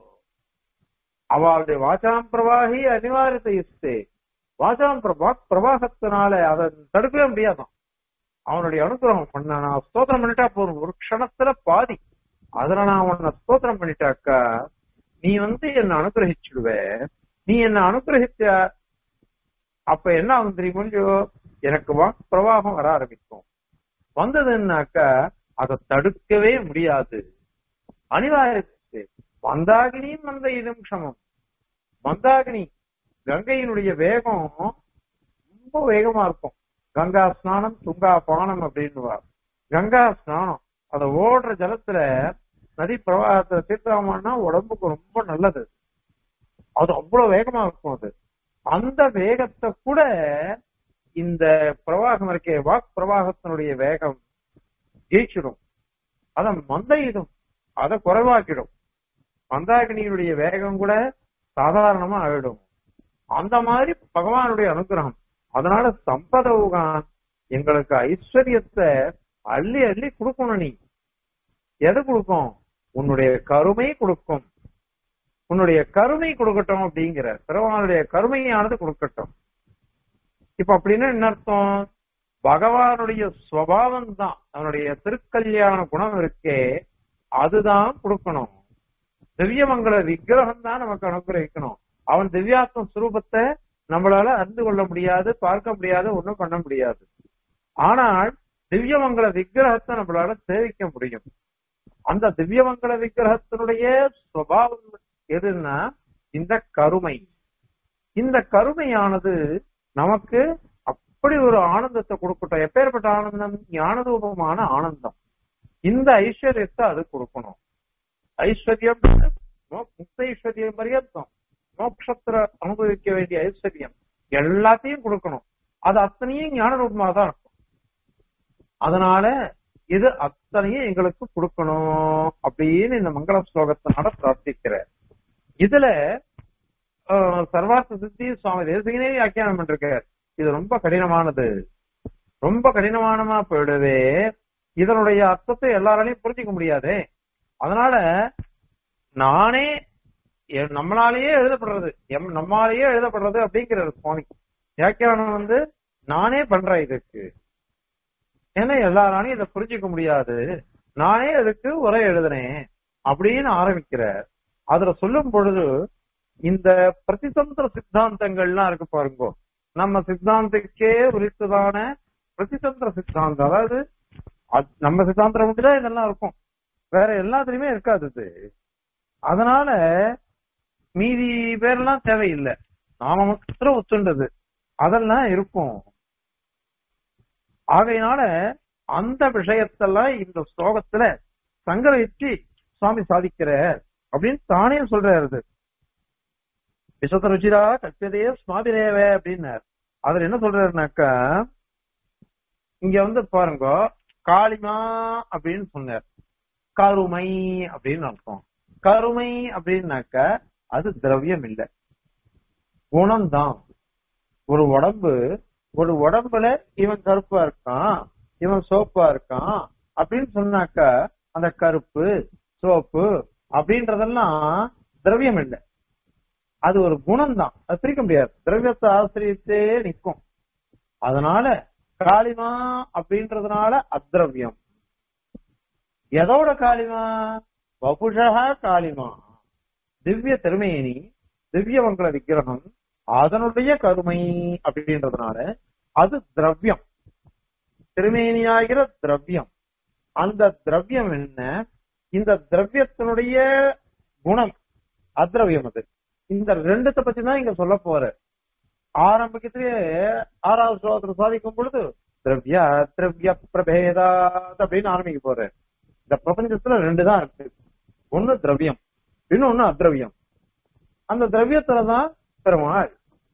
அவளுடைய வாசாம் பிரவாகி அனிவாரியத்தை இஸ்தே வாசாம் பிரபா பிரவாகத்தினால அதை தடுக்கவே முடியாதான் அவனுடைய அனுகிரகம் பண்ண நான் ஸ்தோத்திரம் பண்ணிட்டா போதும் ஒரு க்ஷணத்துல பாதி அதுல நான் உன்னை ஸ்தோத்திரம் பண்ணிட்டாக்கா நீ வந்து என்ன அனுகிரகிச்சுடுவ நீ என்ன அனுகிரகிச்ச அப்ப என்ன ஆகும் தெரியுமோ எனக்கு வாக் பிரவாகம் வர ஆரம்பிக்கும் வந்ததுன்னாக்கா அதை தடுக்கவே முடியாது அனிவாரியத்து மந்தாகினியும் வந்த இதும் க்ஷமம் மந்தாகினி கங்கையினுடைய வேகம் ரொம்ப வேகமா இருக்கும் கங்கா ஸ்நானம் துங்கா பானம் அப்படின்னு கங்கா ஸ்நானம் அத ஓடுற ஜலத்துல நதி பிரவாகத்தை தீர்த்தாமன்னா உடம்புக்கு ரொம்ப நல்லது அது அவ்வளவு வேகமா இருக்கும் அது அந்த வேகத்தை கூட இந்த பிரவாகம் இருக்கே வாக் பிரவாகத்தினுடைய வேகம் ஜெயிச்சிடும் அத மந்தையிடும் அதை குறைவாக்கிடும் மந்தாகினியுடைய வேகம் கூட சாதாரணமா ஆயிடும் அந்த மாதிரி பகவானுடைய அனுகிரகம் அதனால சம்பதவுகான் எங்களுக்கு ஐஸ்வர்யத்தை அள்ளி அள்ளி கொடுக்கணும் நீ எது கொடுக்கும் உன்னுடைய கருமை கொடுக்கும் உன்னுடைய கருமை கொடுக்கட்டும் அப்படிங்கிற பெருமானுடைய கருமையானது கொடுக்கட்டும் இப்ப அப்படின்னா என்ன அர்த்தம் பகவானுடைய சுவாவம் தான் அவனுடைய திருக்கல்யாண குணம் இருக்கே அதுதான் கொடுக்கணும் திவ்யமங்கல விக்கிரகம் தான் நமக்கு அனுகிரகிக்கணும் அவன் திவ்யாத்ம சுரூபத்தை நம்மளால அறிந்து கொள்ள முடியாது பார்க்க முடியாது ஒண்ணும் பண்ண முடியாது ஆனால் திவ்யமங்கல விக்கிரகத்தை நம்மளால சேவிக்க முடியும் அந்த திவ்யமங்கல விக்கிரகத்தினுடைய சுவாவம் எதுன்னா இந்த கருமை இந்த கருமையானது நமக்கு அப்படி ஒரு ஆனந்தத்தை கொடுக்கட்டும் எப்பேற்பட்ட ஆனந்தம் ஞானரூபமான ஆனந்தம் இந்த ஐஸ்வர்யத்தை அது கொடுக்கணும் ஐஸ்வர்யம் முக்த ஐஸ்வர்யம் பரியந்தம் மோட்சத்துல அனுபவிக்க வேண்டிய ஐஸ்வர்யம் எல்லாத்தையும் கொடுக்கணும் அது அத்தனையும் ஞான ரூபமா தான் இருக்கும் அதனால இது அத்தனையும் எங்களுக்கு கொடுக்கணும் அப்படின்னு இந்த மங்கள ஸ்லோகத்தினால பிரார்த்திக்கிறார் இதுல ஆஹ், சர்வார்த்த சித்தி சுவாமி தேசிகனே வியாக்கியானம் பண்ணிருக்கார் இது ரொம்ப கடினமானது ரொம்ப கடினமானமா போயிடுவே இதனுடைய அர்த்தத்தை எல்லாராலையும் புரிஞ்சுக்க முடியாதே அதனால நானே எ- நம்மளாலேயே எழுதப்படுறது எம் நம்மாலேயே எழுதப்படுறது அப்படிங்கிறது சுவாமி வியாக்கியானம் வந்து நானே பண்றேன் இதுக்கு ஏன்னா எல்லாராலையும் இதை புரிஞ்சுக்க முடியாது நானே இதுக்கு உரை எழுதுனேன் அப்படின்னு ஆரம்பிக்கிறார் அதுல சொல்லும் பொழுது இந்த பிரதிதந்திர சித்தாந்தங்கள்லாம் இருக்கு பாருங்க நம்ம சித்தாந்தத்துக்கே உரித்ததான பிரதிதந்திர சித்தாந்தம் அதாவது அது- நம்ம சித்தாந்தம் மட்டும்தான் இதெல்லாம் இருக்கும் வேற எல்லாத்துலயுமே இருக்காது இது அதனால மீதி பேர்லாம் தேவையில்லை நாம மாத்திரம் ஒத்துண்டது அதெல்லாம் இருக்கும் ஆகையினால அந்த விஷயத்தெல்லாம் இந்த ஸ்லோகத்துல சங்கரிச்சு சுவாமி சாதிக்கிறார் அப்படின்னு தானே சொல்றாரு இது. விசத ருச்சிரா கச்சதே சுவாமிரேவ அப்படின்னார் அதுல என்ன சொல்றாருனாக்கா இங்க வந்து பாருங்க காளிமா அப்படின்னு சொன்னார் கருமை அப்படின்னு அர்த்தம் கருமை அப்படின்னாக்க அது திரவியம் இல்லை குணம்தான் ஒரு உடம்பு ஒரு உடம்புல இவன் கருப்பா இருக்கான் இவன் சோப்பா இருக்கான் அப்படின்னு சொன்னாக்க அந்த கருப்பு சோப்பு அப்படின்றதெல்லாம் திரவியம் இல்லை அது ஒரு குணம் தான் அது பிரிக்க முடியாது திரவியத்தை ஆசிரியத்தே நிற்கும் அதனால காளிமா அப்படின்றதுனால அத்ரவியம் எதோட காளிமா வபுஷா காளிமா திவ்ய திருமேனி திவ்ய மங்கள விக்கிரகம் அதனுடைய கருமை அப்படின்றதுனால அது திரவியம் திருமேனியாகிற திரவியம் அந்த திரவியம் என்ன இந்த திரவியத்தினுடைய குணம் அத்ரவியம் அது இந்த ரெண்டுத்தை பத்தி தான் இங்க சொல்ல போற ஆரம்பிக்கத்திலே ஆறாவது ஸ்லோகத்துல சாதிக்கும் பொழுது திரவிய திரவிய பிரபேதாத் அப்படின்னு ஆரம்பிக்க போற இந்த பிரபஞ்சத்துல ரெண்டு தான் இருக்கு ஒண்ணு திரவியம் இன்னொன்னு அத்ரவியம் அந்த திரவியத்துலதான் பெருமாள்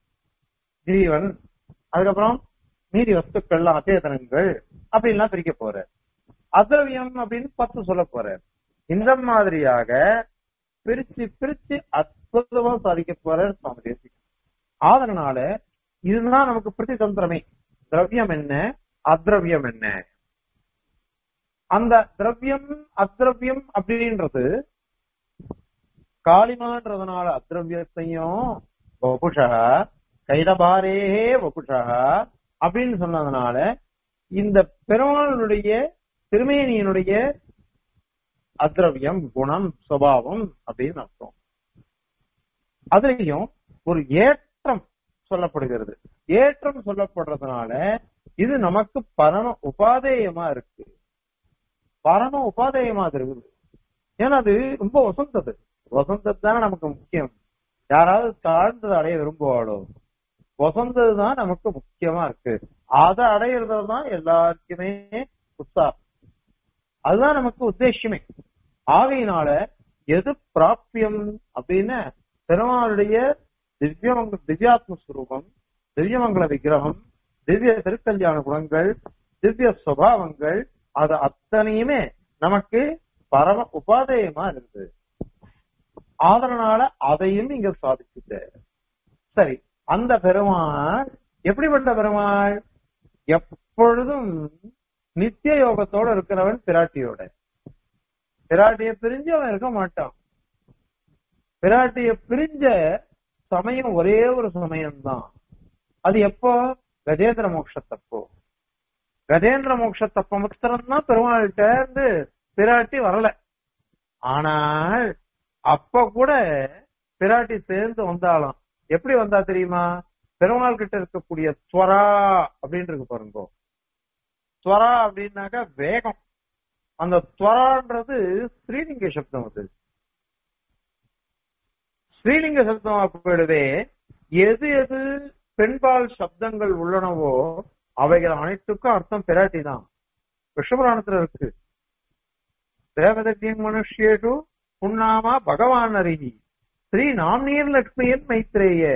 ஜீவன் அதுக்கப்புறம் மீதி வஸ்துக்கள்லாம் அச்சேதனங்கள் அப்படின்லாம் பிரிக்க போற அத்ரவியம் அப்படின்னு பத்து சொல்ல போற இந்த மாதிரியாக பிரிச்சு பிரிச்சு அற்புதமா சாதிக்க போற சுவாமி தேசிகன் அதனால இதுதான் நமக்கு பிரதிதந்திரமே திரவியம் என்ன அத்ரவியம் என்ன அந்த திரவியம் அத்ரவியம் அப்படின்றது காளிமான்றதுனால அத்ரவியத்தையும் வபுஷா கைதபாரேஹே வபுஷா அப்படின்னு சொன்னதுனால இந்த பெருமாளுடைய திருமேனியினுடைய அத்ரவியம் குணம் சுபாவம் அப்படின்னு அர்த்தம் அதுலயும் ஒரு ஏற்றம் சொல்லப்படுகிறது ஏற்றம் சொல்லப்படுறதுனால இது நமக்கு பரம உபாதேயமா இருக்கு பரம உபாதேயமா அது இருக்குது ஏன்னா அது ரொம்ப வசந்தது வசந்தது தானே நமக்கு முக்கியம் யாராவது தாழ்ந்தது அடைய விரும்புவாளோ வசந்தது தான் நமக்கு முக்கியமா இருக்கு அதை அடையிறது தான் எல்லாருக்குமே உற்சாகம் அதுதான் நமக்கு உத்தேசியமே ஆகையினால எது பிராப்பியம் அப்படின்னு பெருமாளுடைய திவ்யமங்க திவ்யாத்ம ஸ்வரூபம் திவ்யமங்கல விக்கிரகம் திவ்ய திருக்கல்யாண குணங்கள் திவ்ய சுபாவங்கள் அது அத்தனையுமே நமக்கு பரம உபாதேயமா இருக்குது அதனால அதையும் இங்க சாதிச்சுட்டு சரி அந்த பெருமாள் எப்படிப்பட்ட பெருமாள் எப்பொழுதும் நித்திய யோகத்தோட இருக்கிறவன் பிராட்டியோட பிராட்டிய பிரிஞ்சு அவன் இருக்க மாட்டான் பிராட்டிய பிரிஞ்ச சமயம் ஒரே ஒரு சமயம்தான் அது எப்போ கஜேந்திர மோட்சத்தப்போ கஜேந்திர மோட்சத்தப்ப மாத்திரம்தான் பெருமாள்கிட்ட இருந்து பிராட்டி வரல ஆனால் அப்ப கூட பிராட்டி சேர்ந்து வந்தாலும் எப்படி வந்தா தெரியுமா பெருமாள் கிட்ட இருக்கக்கூடிய ஸ்வரா அப்படின்னு இருக்கு பாருங்க துவரா அப்படின்னாக்கா வேகம் அந்த துவரான்றது ஸ்ரீலிங்க சப்தம் அது ஸ்ரீலிங்க சப்தம் போயிடுவே எது எது பெண்பால் சப்தங்கள் உள்ளனவோ அவைகள் அனைத்துக்கும் அர்த்தம் பிராட்டி தான் விஷ்ணுபுராணத்துல இருக்கு தேவதத்தியம் மனுஷேஷு புண்ணாமா பகவான் அருகி ஸ்ரீ நாம்நீர் லட்சுமியன் மைத்ரேய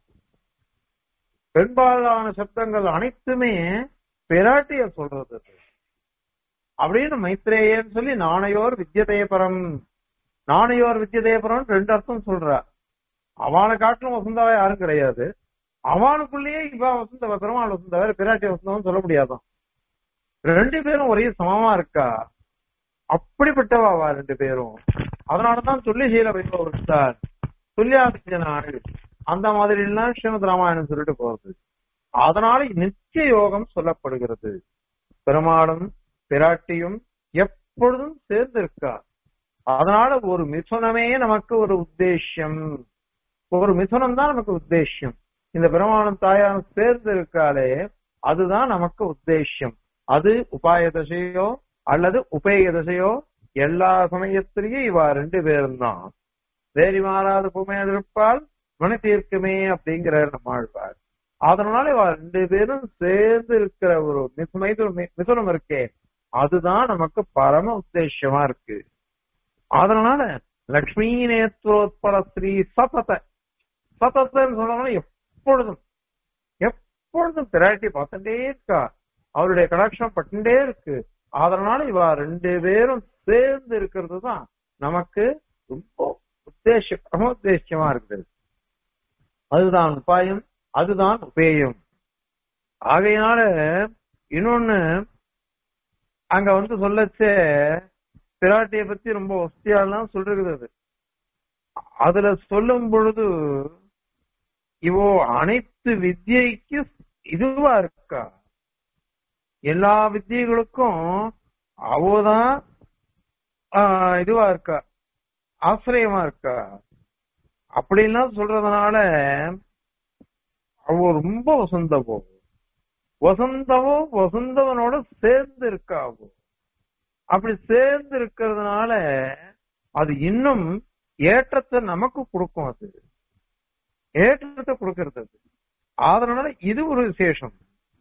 பெண்பாலான சப்தங்கள் அனைத்துமே பிராட்டிய சொல்றது அப்படின்னு மைத்ரேயன்னு சொல்லி நாணையோர் வித்யதேபரம் நாணையோர் வித்யதேபரம் ரெண்டு அர்த்தம் சொல்றா அவனை காட்டிலும் வசந்தாவா யாரும் கிடையாது அவனுக்குள்ளேயே இவ வசந்த பெருமாள் வசந்தா வேற பிராட்டி வசந்தவன் சொல்ல முடியாதான் ரெண்டு பேரும் ஒரே சமமா இருக்கா அப்படிப்பட்டவாவா ரெண்டு பேரும் அதனாலதான் சொல்லி சீல வைபவத்தார் துல்லியாதித்ய நாள் அந்த மாதிரி எல்லாம் ஸ்ரீமத் ராமாயணம் சொல்லிட்டு போறது அதனால நித்திய யோகம் சொல்லப்படுகிறது பெருமாளும் பிராட்டியும் எப்பொழுதும் சேர்ந்து இருக்கா அதனால ஒரு மிதுனமே நமக்கு ஒரு உத்தேசியம் ஒரு மிதுனம் தான் நமக்கு உத்தேசியம் இந்த பெருமாளும் தாயாரும் சேர்ந்து இருக்காலே அதுதான் நமக்கு உத்தேசியம் அது உபாய தசையோ அல்லது உபேய தசையோ எல்லா சமயத்திலையும் இவா ரெண்டு பேரும் தான் வேறி மாறாத பூமையாக இருப்பால் மனு தீர்க்குமே அப்படிங்கிறார் நம்மாழ்வார் அதனால இவா ரெண்டு பேரும் சேர்ந்து இருக்கிற ஒரு மிதுனம் இருக்கே அதுதான் நமக்கு பரம உத்தேசமா இருக்கு அதனால லக்ஷ்மி நேத்ரோத்பல ஸ்ரீ சதத சதத்தன்னு சொன்னாலும் எப்பொழுதும் எப்பொழுதும் பிராட்டி பார்த்துட்டே இருக்கா அவருடைய கடாட்சம் பட்டுட்டே இருக்கு அதனால இவா ரெண்டு பேரும் சேர்ந்து இருக்கிறது தான் நமக்கு ரொம்ப உத்தேச பரமோத்தேசியமா இருக்குது அதுதான் உபாயம் அதுதான் உபேயம் ஆகையினால இன்னொன்னு அங்க வந்து சொல்லச்சே பிராட்டிய பத்தி ரொம்ப வசதியாலாம் சொல்றது அது அதுல சொல்லும் பொழுது இவோ அனைத்து வித்யைக்கு இதுவா இருக்கா எல்லா வித்தியைகளுக்கும் அவதான் இதுவா இருக்கா ஆசிரியமா இருக்கா அப்படின்லாம் சொல்றதுனால அவ ரொம்ப வசந்தவோ வசந்தவோ வசந்தவனோட சேர்ந்து இருக்காவோ அப்படி சேர்ந்து இருக்கிறதுனால அது இன்னும் ஏற்றத்தை நமக்கு கொடுக்கும் அது ஏற்றத்தை கொடுக்கறது அது அதனால இது ஒரு விசேஷம்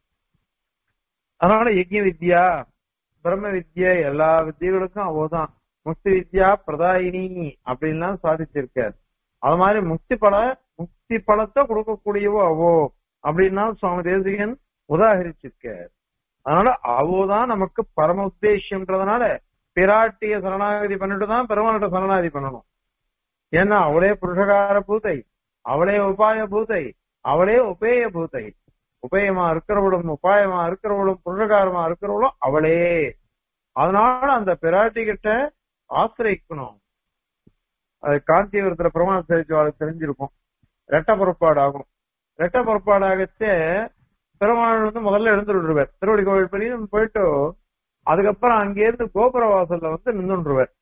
அதனால யஜ்ய வித்யா பிரம்ம வித்யா எல்லா வித்தியர்களுக்கும் அவதான் முக்தி வித்யா பிரதாயினி அப்படின்லாம் சாதிச்சிருக்காரு அது மாதிரி முக்தி பல முக்தி பலத்தை கொடுக்கக்கூடியவோ அவோ அப்படின்னா சுவாமி தேசிகன் உதாகரிச்சிருக்கார் அதனால அவோதான் நமக்கு பரம உத்தேசியம்ன்றதுனால பிராட்டிய சரணாகதி பண்ணிட்டு தான் பெருமாள்கிட்ட சரணாகதி பண்ணணும் ஏன்னா அவளே புருஷகார பூத்தை அவளே உபாய பூத்தை அவளே உபேய பூத்தை உபயமா இருக்கிறவளும் உபாயமா இருக்கிறவளும் புருஷகாரமா இருக்கிறவளும் அவளே அதனால அந்த பிராட்டி கிட்ட ஆசிரியிக்கணும் அது காஞ்சிபுரத்துல பிரமாண சேவிச்சவாளுக்கு தெரிஞ்சிருக்கும் ரெட்ட பொறுப்பாடு ஆகும் ரெட்ட பொறுப்பாடு ஆகச்சே பெருமாள் வந்து முதல்ல எழுந்துருவார் திருவடி கோவில் பெரிய போயிட்டு அதுக்கப்புறம் அங்கேருந்து கோபுர வாசல்ல வந்து நின்றுருவார்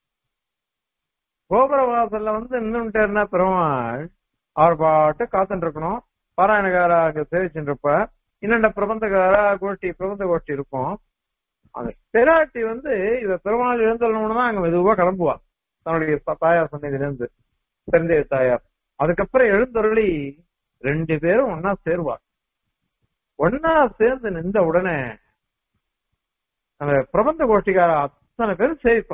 கோபுர வாசல்ல வந்து நின்றுட்டாருன்னா பெருமாள் அவர் பாட்டு காத்துட்டு இருக்கணும் பாராயணகாரா அங்க சேவிச்சுட்டு இருப்ப இன்னண்ட பிரபந்தகாரா கோஷ்டி பிரபந்த கோஷ்டி இருக்கும் அந்த பெராட்டி வந்து இவ பெருமாள் எழுந்தள்ளணும்னு தான் அங்க மெதுவா கிளம்புவா தன்னுடைய தாயார் சன்னதியில இருந்து பெருந்தேவ தாயார் அதுக்கப்புறம் எழுந்தருளி ரெண்டு பேரும் ஒன்னா சேருவா ஒன்னா சேர்ந்து நின்ற உடனே அந்த பிரபந்த கோஷ்டிக்கார அத்தனை பேரும் சேவிப்பா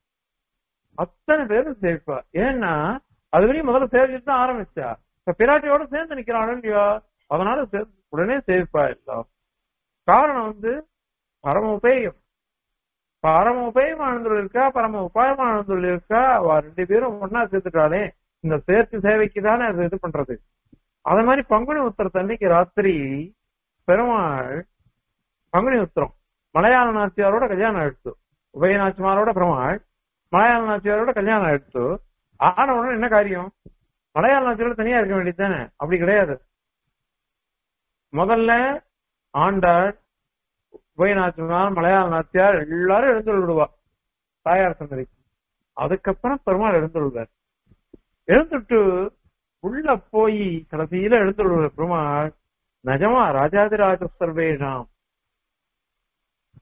அத்தனை பேரும் சேவிப்பா ஏன்னா அது வரையும் முதல்ல சேவிச்சுட்டு தான் ஆரம்பிச்சா இப்ப பிராட்டியோட சேர்ந்து நிக்கிறான் இல்லையா அதனால உடனே சேவிப்பா எல்லாம் காரணம் வந்து பரம உபேயம் பரம உபயம் ஆனந்தர்கள் இருக்கா பரம உபாயம் ஆனந்தர்கள் இருக்கா அவ ரெண்டு பேரும் ஒன்னா சேர்த்துட்டாலே இந்த சேர்த்து சேவைக்கு தானே அது இது பண்றது அது மாதிரி பங்குனி உத்தரத்து அன்னைக்கு ராத்திரி பெருமாள் பங்குனி உத்திரம் மலையாள நாச்சியாரோட கல்யாணம் எடுத்து உபயநாச்சிமாரோட பெருமாள் மலையாள நாச்சியாரோட கல்யாணம் எடுத்து ஆன உடனே என்ன காரியம் மலையாள நாச்சியாரோட தனியா இருக்க வேண்டியது தானே அப்படி கிடையாது முதல்ல ஆண்டாள் உபயநாச்சிமார் மலையாள நாச்சியார் எல்லாரும் எழுந்து விடுவா தாயார் சந்ததிக்கு அதுக்கப்புறம் பெருமாள் எழுந்து விடுவார் எழுந்துட்டு உள்ள போய் கடைசியில எழுந்து விடுவார் பெருமாள் நிஜமா ராஜாதிராஜ சர்வேஷாம்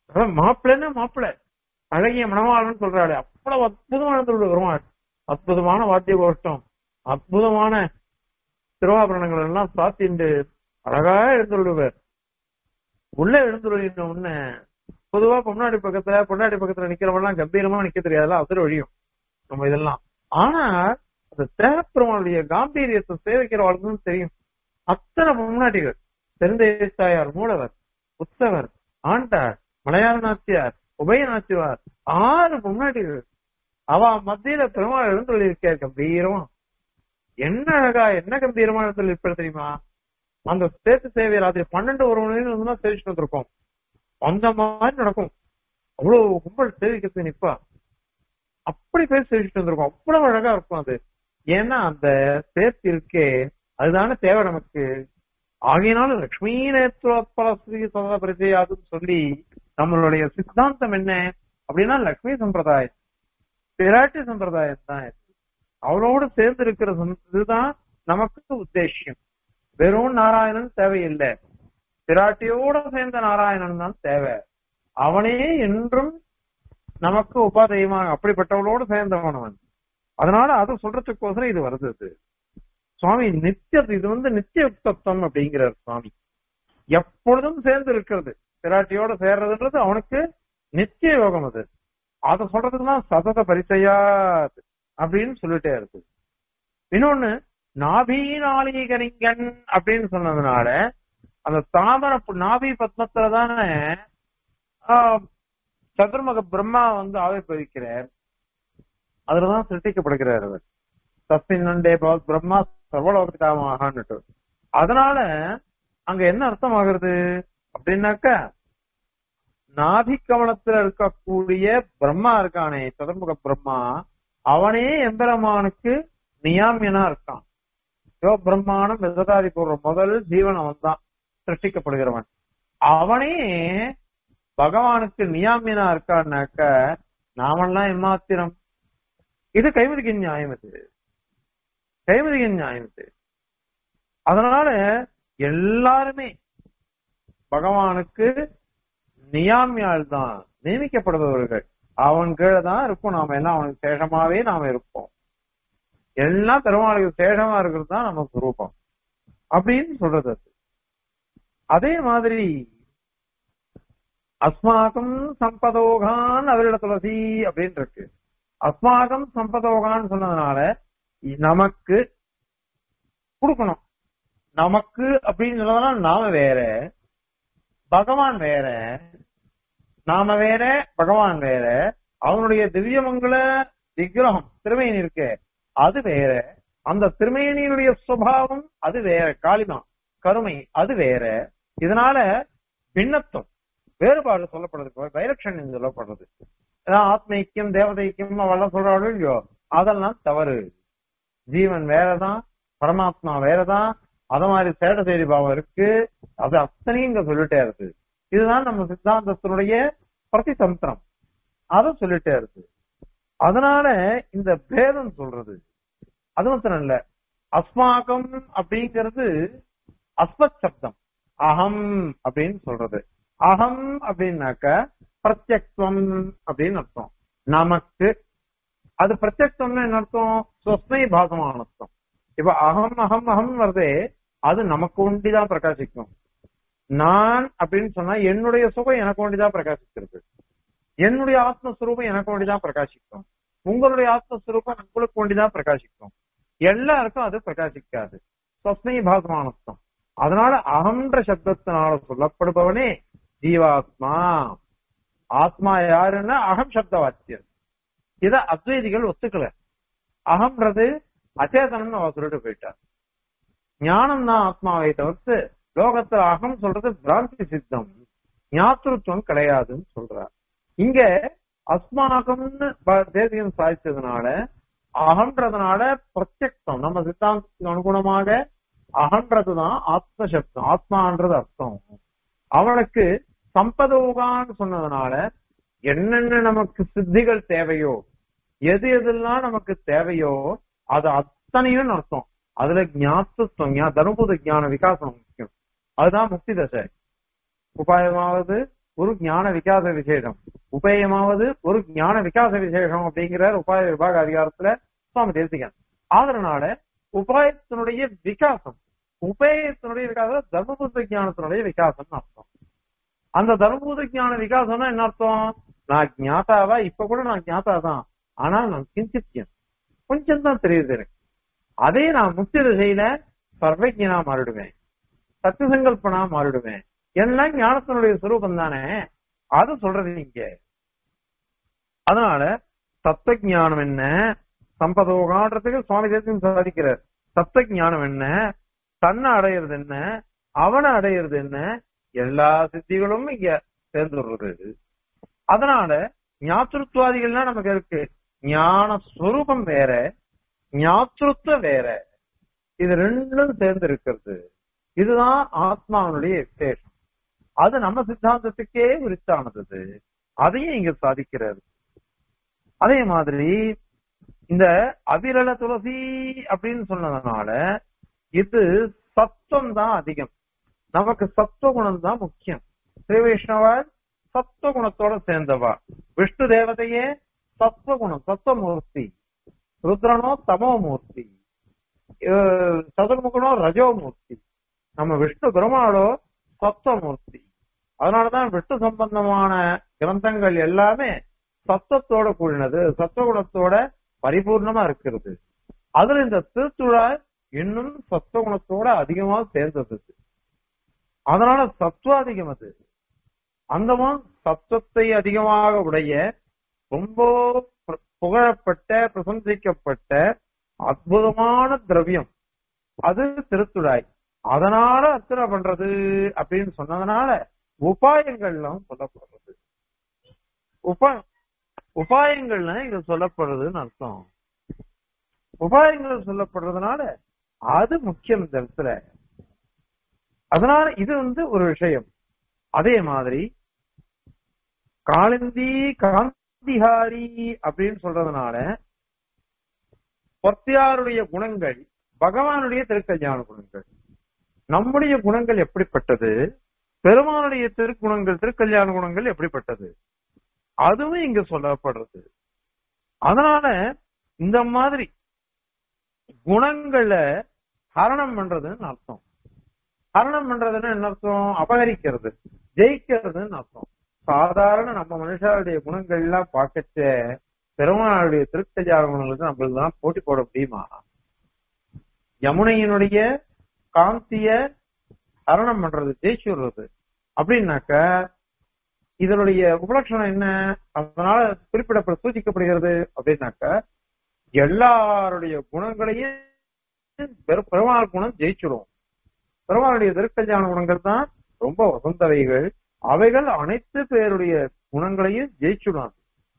அதான் மாப்பிள்ளைன்னா மாப்பிள்ளை அழகிய மணவாளன் சொல்றாரு அவ்வளவு அற்புதமான தொழில் வருவாள் அற்புதமான வாத்திய கோஷ்டம் அற்புதமான திருவாபரணங்கள் எல்லாம் சாத்திண்டு அழகா எழுந்துள்ளுவர் உள்ள எழுந்துள்ள உடனே பொதுவா பொன்னாடி பக்கத்துல பொன்னாடி பக்கத்துல நிக்கிறவங்க கம்பீரமா நிக்க தெரியாதுல அவசர வழியும் நம்ம இதெல்லாம் ஆனா அந்த தேவப்பெருமானுடைய காம்பீரியத்தை சேவிக்கிறவர்களுக்கும் தெரியும் அத்தனை பொன்னாட்டிகள் பெருந்தேசாயார் மூலவர் உத்தவர் ஆண்டார் மலையாள நாச்சியார் உபய நாச்சியார் ஆறு பொன்னாட்டிகள் அவ மத்தியில பெருமாள் எழுந்துள்ளிருக்கார் கம்பீரமா என்ன அழகா என்ன கம்பீரமான எழுந்துள்ளிருப்பார் தெரியுமா அந்த சேர்த்து சேவை ராத்திரி பன்னெண்டு ஒரு மணி நேரம் தான் சேவிச்சுட்டு வந்திருக்கோம் அந்த மாதிரி நடக்கும் அவ்வளவு கும்பல் சேவிக்கிறது நிப்பா அப்படி போய் சேவிச்சுட்டு வந்திருக்கோம் அவ்வளவு அழகா இருக்கும் அது ஏன்னா அந்த சேர்த்து இருக்கே அதுதானே தேவை நமக்கு ஆகையினால லட்சுமி நேத்ரோத்பலஸ்ரீ சதா பரிச்சயாதுன்னு சொல்லி நம்மளுடைய சித்தாந்தம் என்ன அப்படின்னா லட்சுமி சம்பிரதாயம் பிராட்டி சம்பிரதாயம் தான் இது. அவளோடு சேர்ந்து இருக்கிற சம்- இதுதான் நமக்கு உத்தேசியம் வெறும் நாராயணன் தேவையில்லை பிராட்டியோட சேர்ந்த நாராயணன் தான் தேவை அவனே என்றும் நமக்கு உபாதையமாக அப்படிப்பட்டவளோடு சேர்ந்தவன் அவன் அதனால அதை சொல்றதுக்கோசரம் இது வருது இது. சுவாமி நித்திய இது வந்து நித்திய யுக்தத்துவம் அப்படிங்கிறார் சுவாமி எப்பொழுதும் சேர்ந்து இருக்கிறது பிராட்டியோட சேர்றதுன்றது அவனுக்கு நித்திய யோகம் அது அதை சொல்றதுக்குதான் சதத பரிசையாது அப்படின்னு சொல்லிட்டே இருக்கு இன்னொன்னு நாபீநாளிகரிங்கன் அப்படின்னு சொன்னதுனால அந்த தாமர பு- நாபி பத்மத்துல தானே ஆஹ், சதுர்முக பிரம்மா வந்து ஆவிர்வதிக்கிறார் அதுலதான் சிருஷ்டிக்கப்படுகிறார் அவர் தஸ்மின் நண்டே பவத் பிரம்மா சர்வலோகத்துக்காமன்னுட்டு அதனால அங்க என்ன அர்த்தம் ஆகுறது அப்படின்னாக்கா நாபி கவனத்துல இருக்கக்கூடிய பிரம்மா இருக்கானே சதுர்முக பிரம்மா அவனே எம்பெருமானுக்கு நியாமியனா இருக்கான் யோ பிரம்மானம் விததாதி பூர்வம் முதல் ஜீவன் அவன் தான் சிருஷ்டிக்கப்படுகிறவன் அவனே பகவானுக்கு நியாமியனா இருக்கான்னாக்க நாமெல்லாம் எம்மாத்திரம் இது கைமதிக்க நியாயம் இது கைமதிக்க நியாயம் இது அதனால எல்லாருமே பகவானுக்கு நியாமியால் தான் நியமிக்கப்படுபவர்கள் அவன் கீழே தான் இருப்போம் நாம எல்லாம் அவனுக்கு சேஷமாவே நாம இருப்போம் எல்லாம் பெருமாளுக்கு சேஷமா இருக்கிறது தான் நமக்கு ரூபம் அப்படின்னு சொல்றது அது அதே மாதிரி அஸ்மாகம் சம்பதோகான் அவரிட துளசி அப்படின்னு இருக்கு அஸ்மாகம் சம்பதோகான்னு சொன்னதுனால நமக்கு கொடுக்கணும் நமக்கு அப்படின்னு சொன்னதுனால நாம வேற பகவான் வேற நாம வேற பகவான் வேற அவனுடைய திவ்யமங்கல விக்கிரகம் திருமேனி இருக்கு அது வேற அந்த திருமேனியினுடைய சுபாவம் அது வேற காளிமா கருமை அது வேற இதனால பின்னத்துவம் வேறுபாடு சொல்லப்படுறது வைலட்சண்யம் சொல்லப்படுறது அதான் ஆத்மைக்கியம் தேவதைக்கியம் அவெல்லாம் சொல்றாளோ இல்லையோ அதெல்லாம் தவறு ஜீவன் வேறதான் பரமாத்மா வேறதான் அத மாதிரி சேட செய்தி பாவம் இருக்கு அது அத்தனையும் இங்க சொல்லிட்டே இருக்கு இதுதான் நம்ம சித்தாந்தத்தினுடைய பிரதிதந்திரம் அத சொல்லிட்டே இருக்கு அதனால இந்த பேதம் சொல்றது அது மாத்திரம் இல்ல அஸ்மாகம் அப்படிங்கிறது அஸ்மத் சப்தம் அகம் அப்படின்னு சொல்றது அகம் அப்படின்னாக்க பிரத்யக்வம் அப்படின்னு அர்த்தம் நமக்கு அது பிரத்யக்வம்னு என்ன அர்த்தம் சொஸ்மை பாசமான அர்த்தம் இப்ப அகம் அகம் அகம் வருதே அது நமக்கு ஒண்டிதான் பிரகாசிக்கும் நான் அப்படின்னு சொன்னா என்னுடைய சுகம் எனக்கு ஒண்டிதான் பிரகாசிச்சிருக்கு என்னுடைய ஆத்மஸ்வரூபம் எனக்கு ஒண்டிதான் பிரகாசிக்கும் உங்களுடைய ஆத்மஸ்வரூபம் உங்களுக்கு ஒண்டிதான் பிரகாசிக்கும் எல்லாருக்கும் அது பிரகாசிக்காது சொஸ்மை பாசமானஸ்தம் அதனால அகன்ற சப்தத்தினால சொல்லப்படுபவனே ஜீவாத்மா ஆத்மா யாருன்னா அகம் சப்த வாக்கியம் இத அத்வைதிகள் ஒத்துக்கல அகம்ன்றது அச்சேதனம் அவ சொல்லிட்டு போயிட்டார் ஞானம் தான் ஆத்மாவை தவிர்த்து லோகத்துல அகம் சொல்றது பிராந்தி சித்தம் ஞாத்திருத்துவம் கிடையாதுன்னு சொல்றார் இங்க அஸ்மாகம்னு ப- தேசியம் சாதிச்சதுனால அகன்றதுனால பிரத்யக்தம் நம்ம சித்தாந்தத்துக்கு அனுகுணமாக அகன்றதுதான் ஆத்ம சப்தம் ஆத்மான்றது அர்த்தம் அவனுக்கு சம்பதோகான்னு சொன்னதுனால என்னென்ன நமக்கு சித்திகள் தேவையோ எது எதெல்லாம் நமக்கு தேவையோ அது அத்தனையும் அர்த்தம் அதுல ஞாபகத்துவம் ஞா- தனுபூத ஞான விகாசம் முக்கியம் அதுதான் முக்தி தசை உபாயமாவது ஒரு ஞான விகாச விசேஷம் உபயமாவது ஒரு ஞான விகாச விசேஷம் அப்படிங்கிற உபாய விபாக அதிகாரத்துல சுவாமி தேசிகன் அதனால உபாயத்தினுடைய விகாசம் உபயத்தினுடைய விகாசம் தர்மபுத்த ஞானத்தினுடைய விகாசம்னு அர்த்தம் அந்த தர்மபூத ஞான விகாசம்னா என்ன அர்த்தம் நான் ஞாதாவா இப்ப கூட நான் ஞாதா தான் ஆனா நான் கிஞ்சித்தியன் கொஞ்சம் தான் தெரியுது எனக்கு அதே நான் முக்கிய திசையில சர்வஜனா மாறிடுவேன் சத்தியசங்கல்பனா மாறிடுவேன் எல்லாம் ஞானத்தினுடைய சுரூபம் தானே அது சொல்றது இங்க அதனால தத்துவ ஞானம் என்ன சம்பதோகான்றதுக்கு சுவாமி தேசியம் சாதிக்கிறார் தத்துவ ஞானம் என்ன தன்னை அடையிறது என்ன அவனை அடையிறது என்ன எல்லா சித்திகளும் இங்க சேர்ந்துடுறது அதனால ஞாத்திருத்துவாதிகள்லாம் நமக்கு இருக்கு ஞான ஸ்வரூபம் வேற ஞாத்திருத்துவம் வேற இது ரெண்டும் சேர்ந்து இருக்கிறது இதுதான் ஆத்மாவனுடைய விசேஷம் அது நம்ம சித்தாந்தத்துக்கே விரித்தானது அதையும் இங்க சாதிக்கிறாரு அதே மாதிரி இந்த அவிரல துளசி அப்படின்னு சொன்னதுனால இது சத்துவம் தான் அதிகம் நமக்கு சத்துவ குணம் தான் முக்கியம் ஸ்ரீ வைஷ்ணவர் சத்துவ குணத்தோட சேர்ந்தவா விஷ்ணு தேவதையே சத்துவ குணம் சத்துவமூர்த்தி ருத்ரனோ தமோமூர்த்தி அஹ் சதுர்முகனோ ரஜோமூர்த்தி நம்ம விஷ்ணு பெருமாளோ சத்துவமூர்த்தி அதனாலதான் விஷ்ணு சம்பந்தமான கிரந்தங்கள் எல்லாமே சத்தத்தோட கூடினது சத்துவகுணத்தோட பரிபூர்ணமா இருக்கிறது அதுல இந்த திருத்துழாய் இன்னும் சத்துவகுணத்தோட அதிகமா சேர்ந்தது அதனால சத்துவாதிகம் அது அந்தமும் சத்துவத்தை அதிகமாக உடைய ரொம்ப பு- புகழப்பட்ட பிரசந்திக்கப்பட்ட அற்புதமான திரவியம் அது திருத்துழாய் அதனால அர்ச்சனை பண்றது அப்படின்னு சொன்னதுனால உபாயங்கள்லாம் சொல்லப்படுறது உபா உபாயங்கள்னா இது சொல்லப்படுறதுன்னு அர்த்தம் உபாயங்கள் சொல்லப்படுறதுனால அது முக்கியம் இந்த இடத்துல அதனால இது வந்து ஒரு விஷயம் அதே மாதிரி காளிந்தி காந்திஹாரி அப்படின்னு சொல்றதுனால பொத்தியாருடைய குணங்கள் பகவானுடைய திருக்கல்யாண குணங்கள் நம்முடைய குணங்கள் எப்படிப்பட்டது பெருமானுடைய திருக்குணங்கள் திருக்கல்யாண குணங்கள் எப்படிப்பட்டது அதுவும் இங்க சொல்லப்படுறது அதனால இந்த மாதிரி குணங்களை ஹரணம் பண்றதுன்னு அர்த்தம் ஹரணம் பண்றதுன்னு என்ன அர்த்தம் அபகரிக்கிறது ஜெயிக்கிறதுன்னு அர்த்தம் சாதாரண நம்ம மனுஷருடைய குணங்கள் எல்லாம் பார்க்கச்ச பெருமாளுடைய திருக்கல்யாண குணங்களுக்கு நம்மளுக்கு தான் போட்டி போட முடியுமா யமுனையினுடைய காந்திய ஹரணம் பண்றது ஜெயிச்சு விடுறது அப்படின்னாக்க இதனுடைய உபலட்சணம் என்ன அதனால குறிப்பிடப்பட சூச்சிக்கப்படுகிறது அப்படின்னாக்க எல்லாருடைய குணங்களையும் பெரு- பெருமாள் குணம் ஜெயிச்சிடும் பெருமாளுடைய திருக்கல்யாண குணங்கள் தான் ரொம்ப வசந்தவைகள் அவைகள் அனைத்து பேருடைய குணங்களையும் ஜெயிச்சுடும்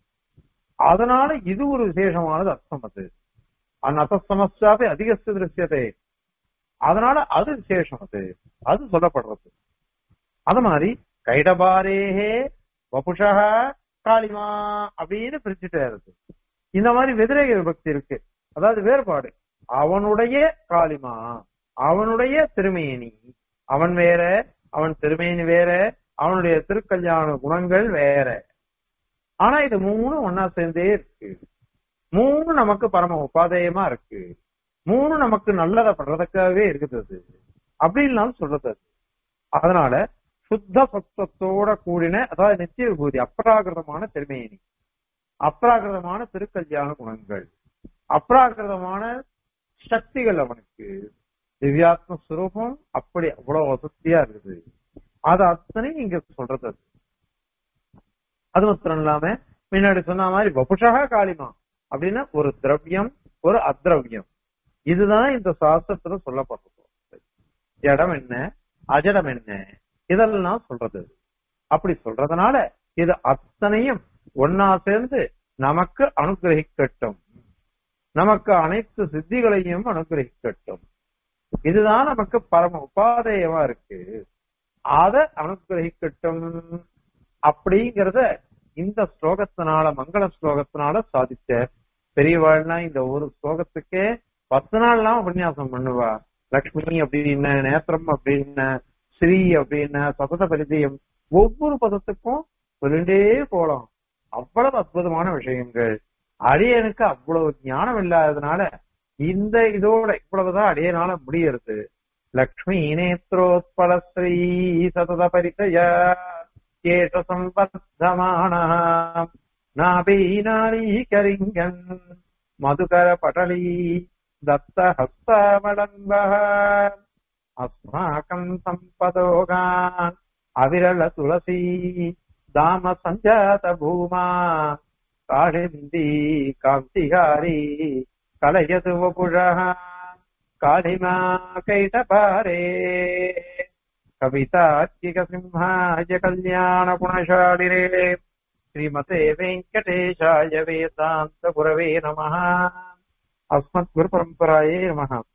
அதனால இது ஒரு விசேஷமானது அர்த்தம் அது அந்நசமஸ்தாபி அதிகஸ்து திருஷ்யத்தை அதனால அது விசேஷம் அது அது சொல்லப்படுறது அது மாதிரி கைடபாரேஹே வபுஷா காளிமா அப்படின்னு பிரிச்சுட்டாரு இந்த மாதிரி வெதிரேக விபக்தி இருக்கு அதாவது வேறுபாடு அவனுடைய காளிமா அவனுடைய திருமேனி அவன் வேற அவன் திருமேனி வேற அவனுடைய திருக்கல்யாண குணங்கள் வேற ஆனா இது மூணு ஒன்னா சேர்ந்தே இருக்கு மூணு நமக்கு பரம உபாதேயமா இருக்கு மூணு நமக்கு நல்லதை பண்றதுக்காகவே இருக்குது அது அப்படின்லாம் சொல்றது அது. அதனால சுத்த சத்தத்தோட கூடின அதாவது நித்திய விபூதி அப்ராகிருதமான திருமேனி அப்ராகிருதமான திருக்கல்யாண குணங்கள் அப்ராகிருதமான சக்திகள் அவனுக்கு திவ்யாத்ம சுரூபம் அப்படி அவ்வளவு வசதியா இருக்குது அது அத்தனையும் இங்க சொல்றது அது. அது மாத்திரம் இல்லாம முன்னாடி சொன்ன மாதிரி வபுஷா காளிமா அப்படின்னா ஒரு திரவியம் ஒரு அத்ரவியம் இதுதான் இந்த சாஸ்திரத்துல சொல்லப்படுறது இடம் என்ன அஜடம் என்ன இதெல்லாம் சொல்றது அப்படி சொல்றதுனால இது அத்தனையும் ஒன்னா சேர்ந்து நமக்கு அனுகிரகிக்கட்டும் நமக்கு அனைத்து சித்திகளையும் அனுகிரகிக்கட்டும் இதுதான் நமக்கு பரம உபாதேயமா இருக்கு அத அனுகிரகிக்கட்டும் அப்படிங்கறத இந்த ஸ்லோகத்தினால மங்கள ஸ்லோகத்தினால சாதிச்ச பெரியவாள்னா இந்த ஒரு ஸ்லோகத்துக்கே பத்து நாள்லாம் உபன்யாசம் பண்ணுவா லக்ஷ்மி அப்படின்னு நேத்திரம் அப்படின்னு ஸ்ரீ அப்படின்னு சதத பரிதயம் ஒவ்வொரு பதத்துக்கும் சொல்லிண்டே போலாம் அவ்வளவு அற்புதமான விஷயங்கள் அடியனுக்கு அவ்வளவு ஞானம் இல்லாததுனால இந்த இதோட இவ்வளவுதான் அடியனால முடியறது லக்ஷ்மி நேத்ரோத்பலஸ்ரீ சதத பரிச்சய ஏஷ சம்பர்த்தமான நாபீனாலீகரிங்கன் மதுகர படலி தத்த ஹஸ்தமடம்ப அஸ்மாக்கம் சம்பதோகான் அவிரல துளசி தாம சஞ்சாத பூமா காளிந்தி காந்திகாரி கலயது வபுஷः காளிமா கைடபாரே கவிதார்க்கிக சிம்ஹாய கல்யாண குணசாலிரே ஸ்ரீமதே வெங்கடேஷாய வேதாந்த குரவே நமः அஸ்மத் குரு பரம்பராயே நமः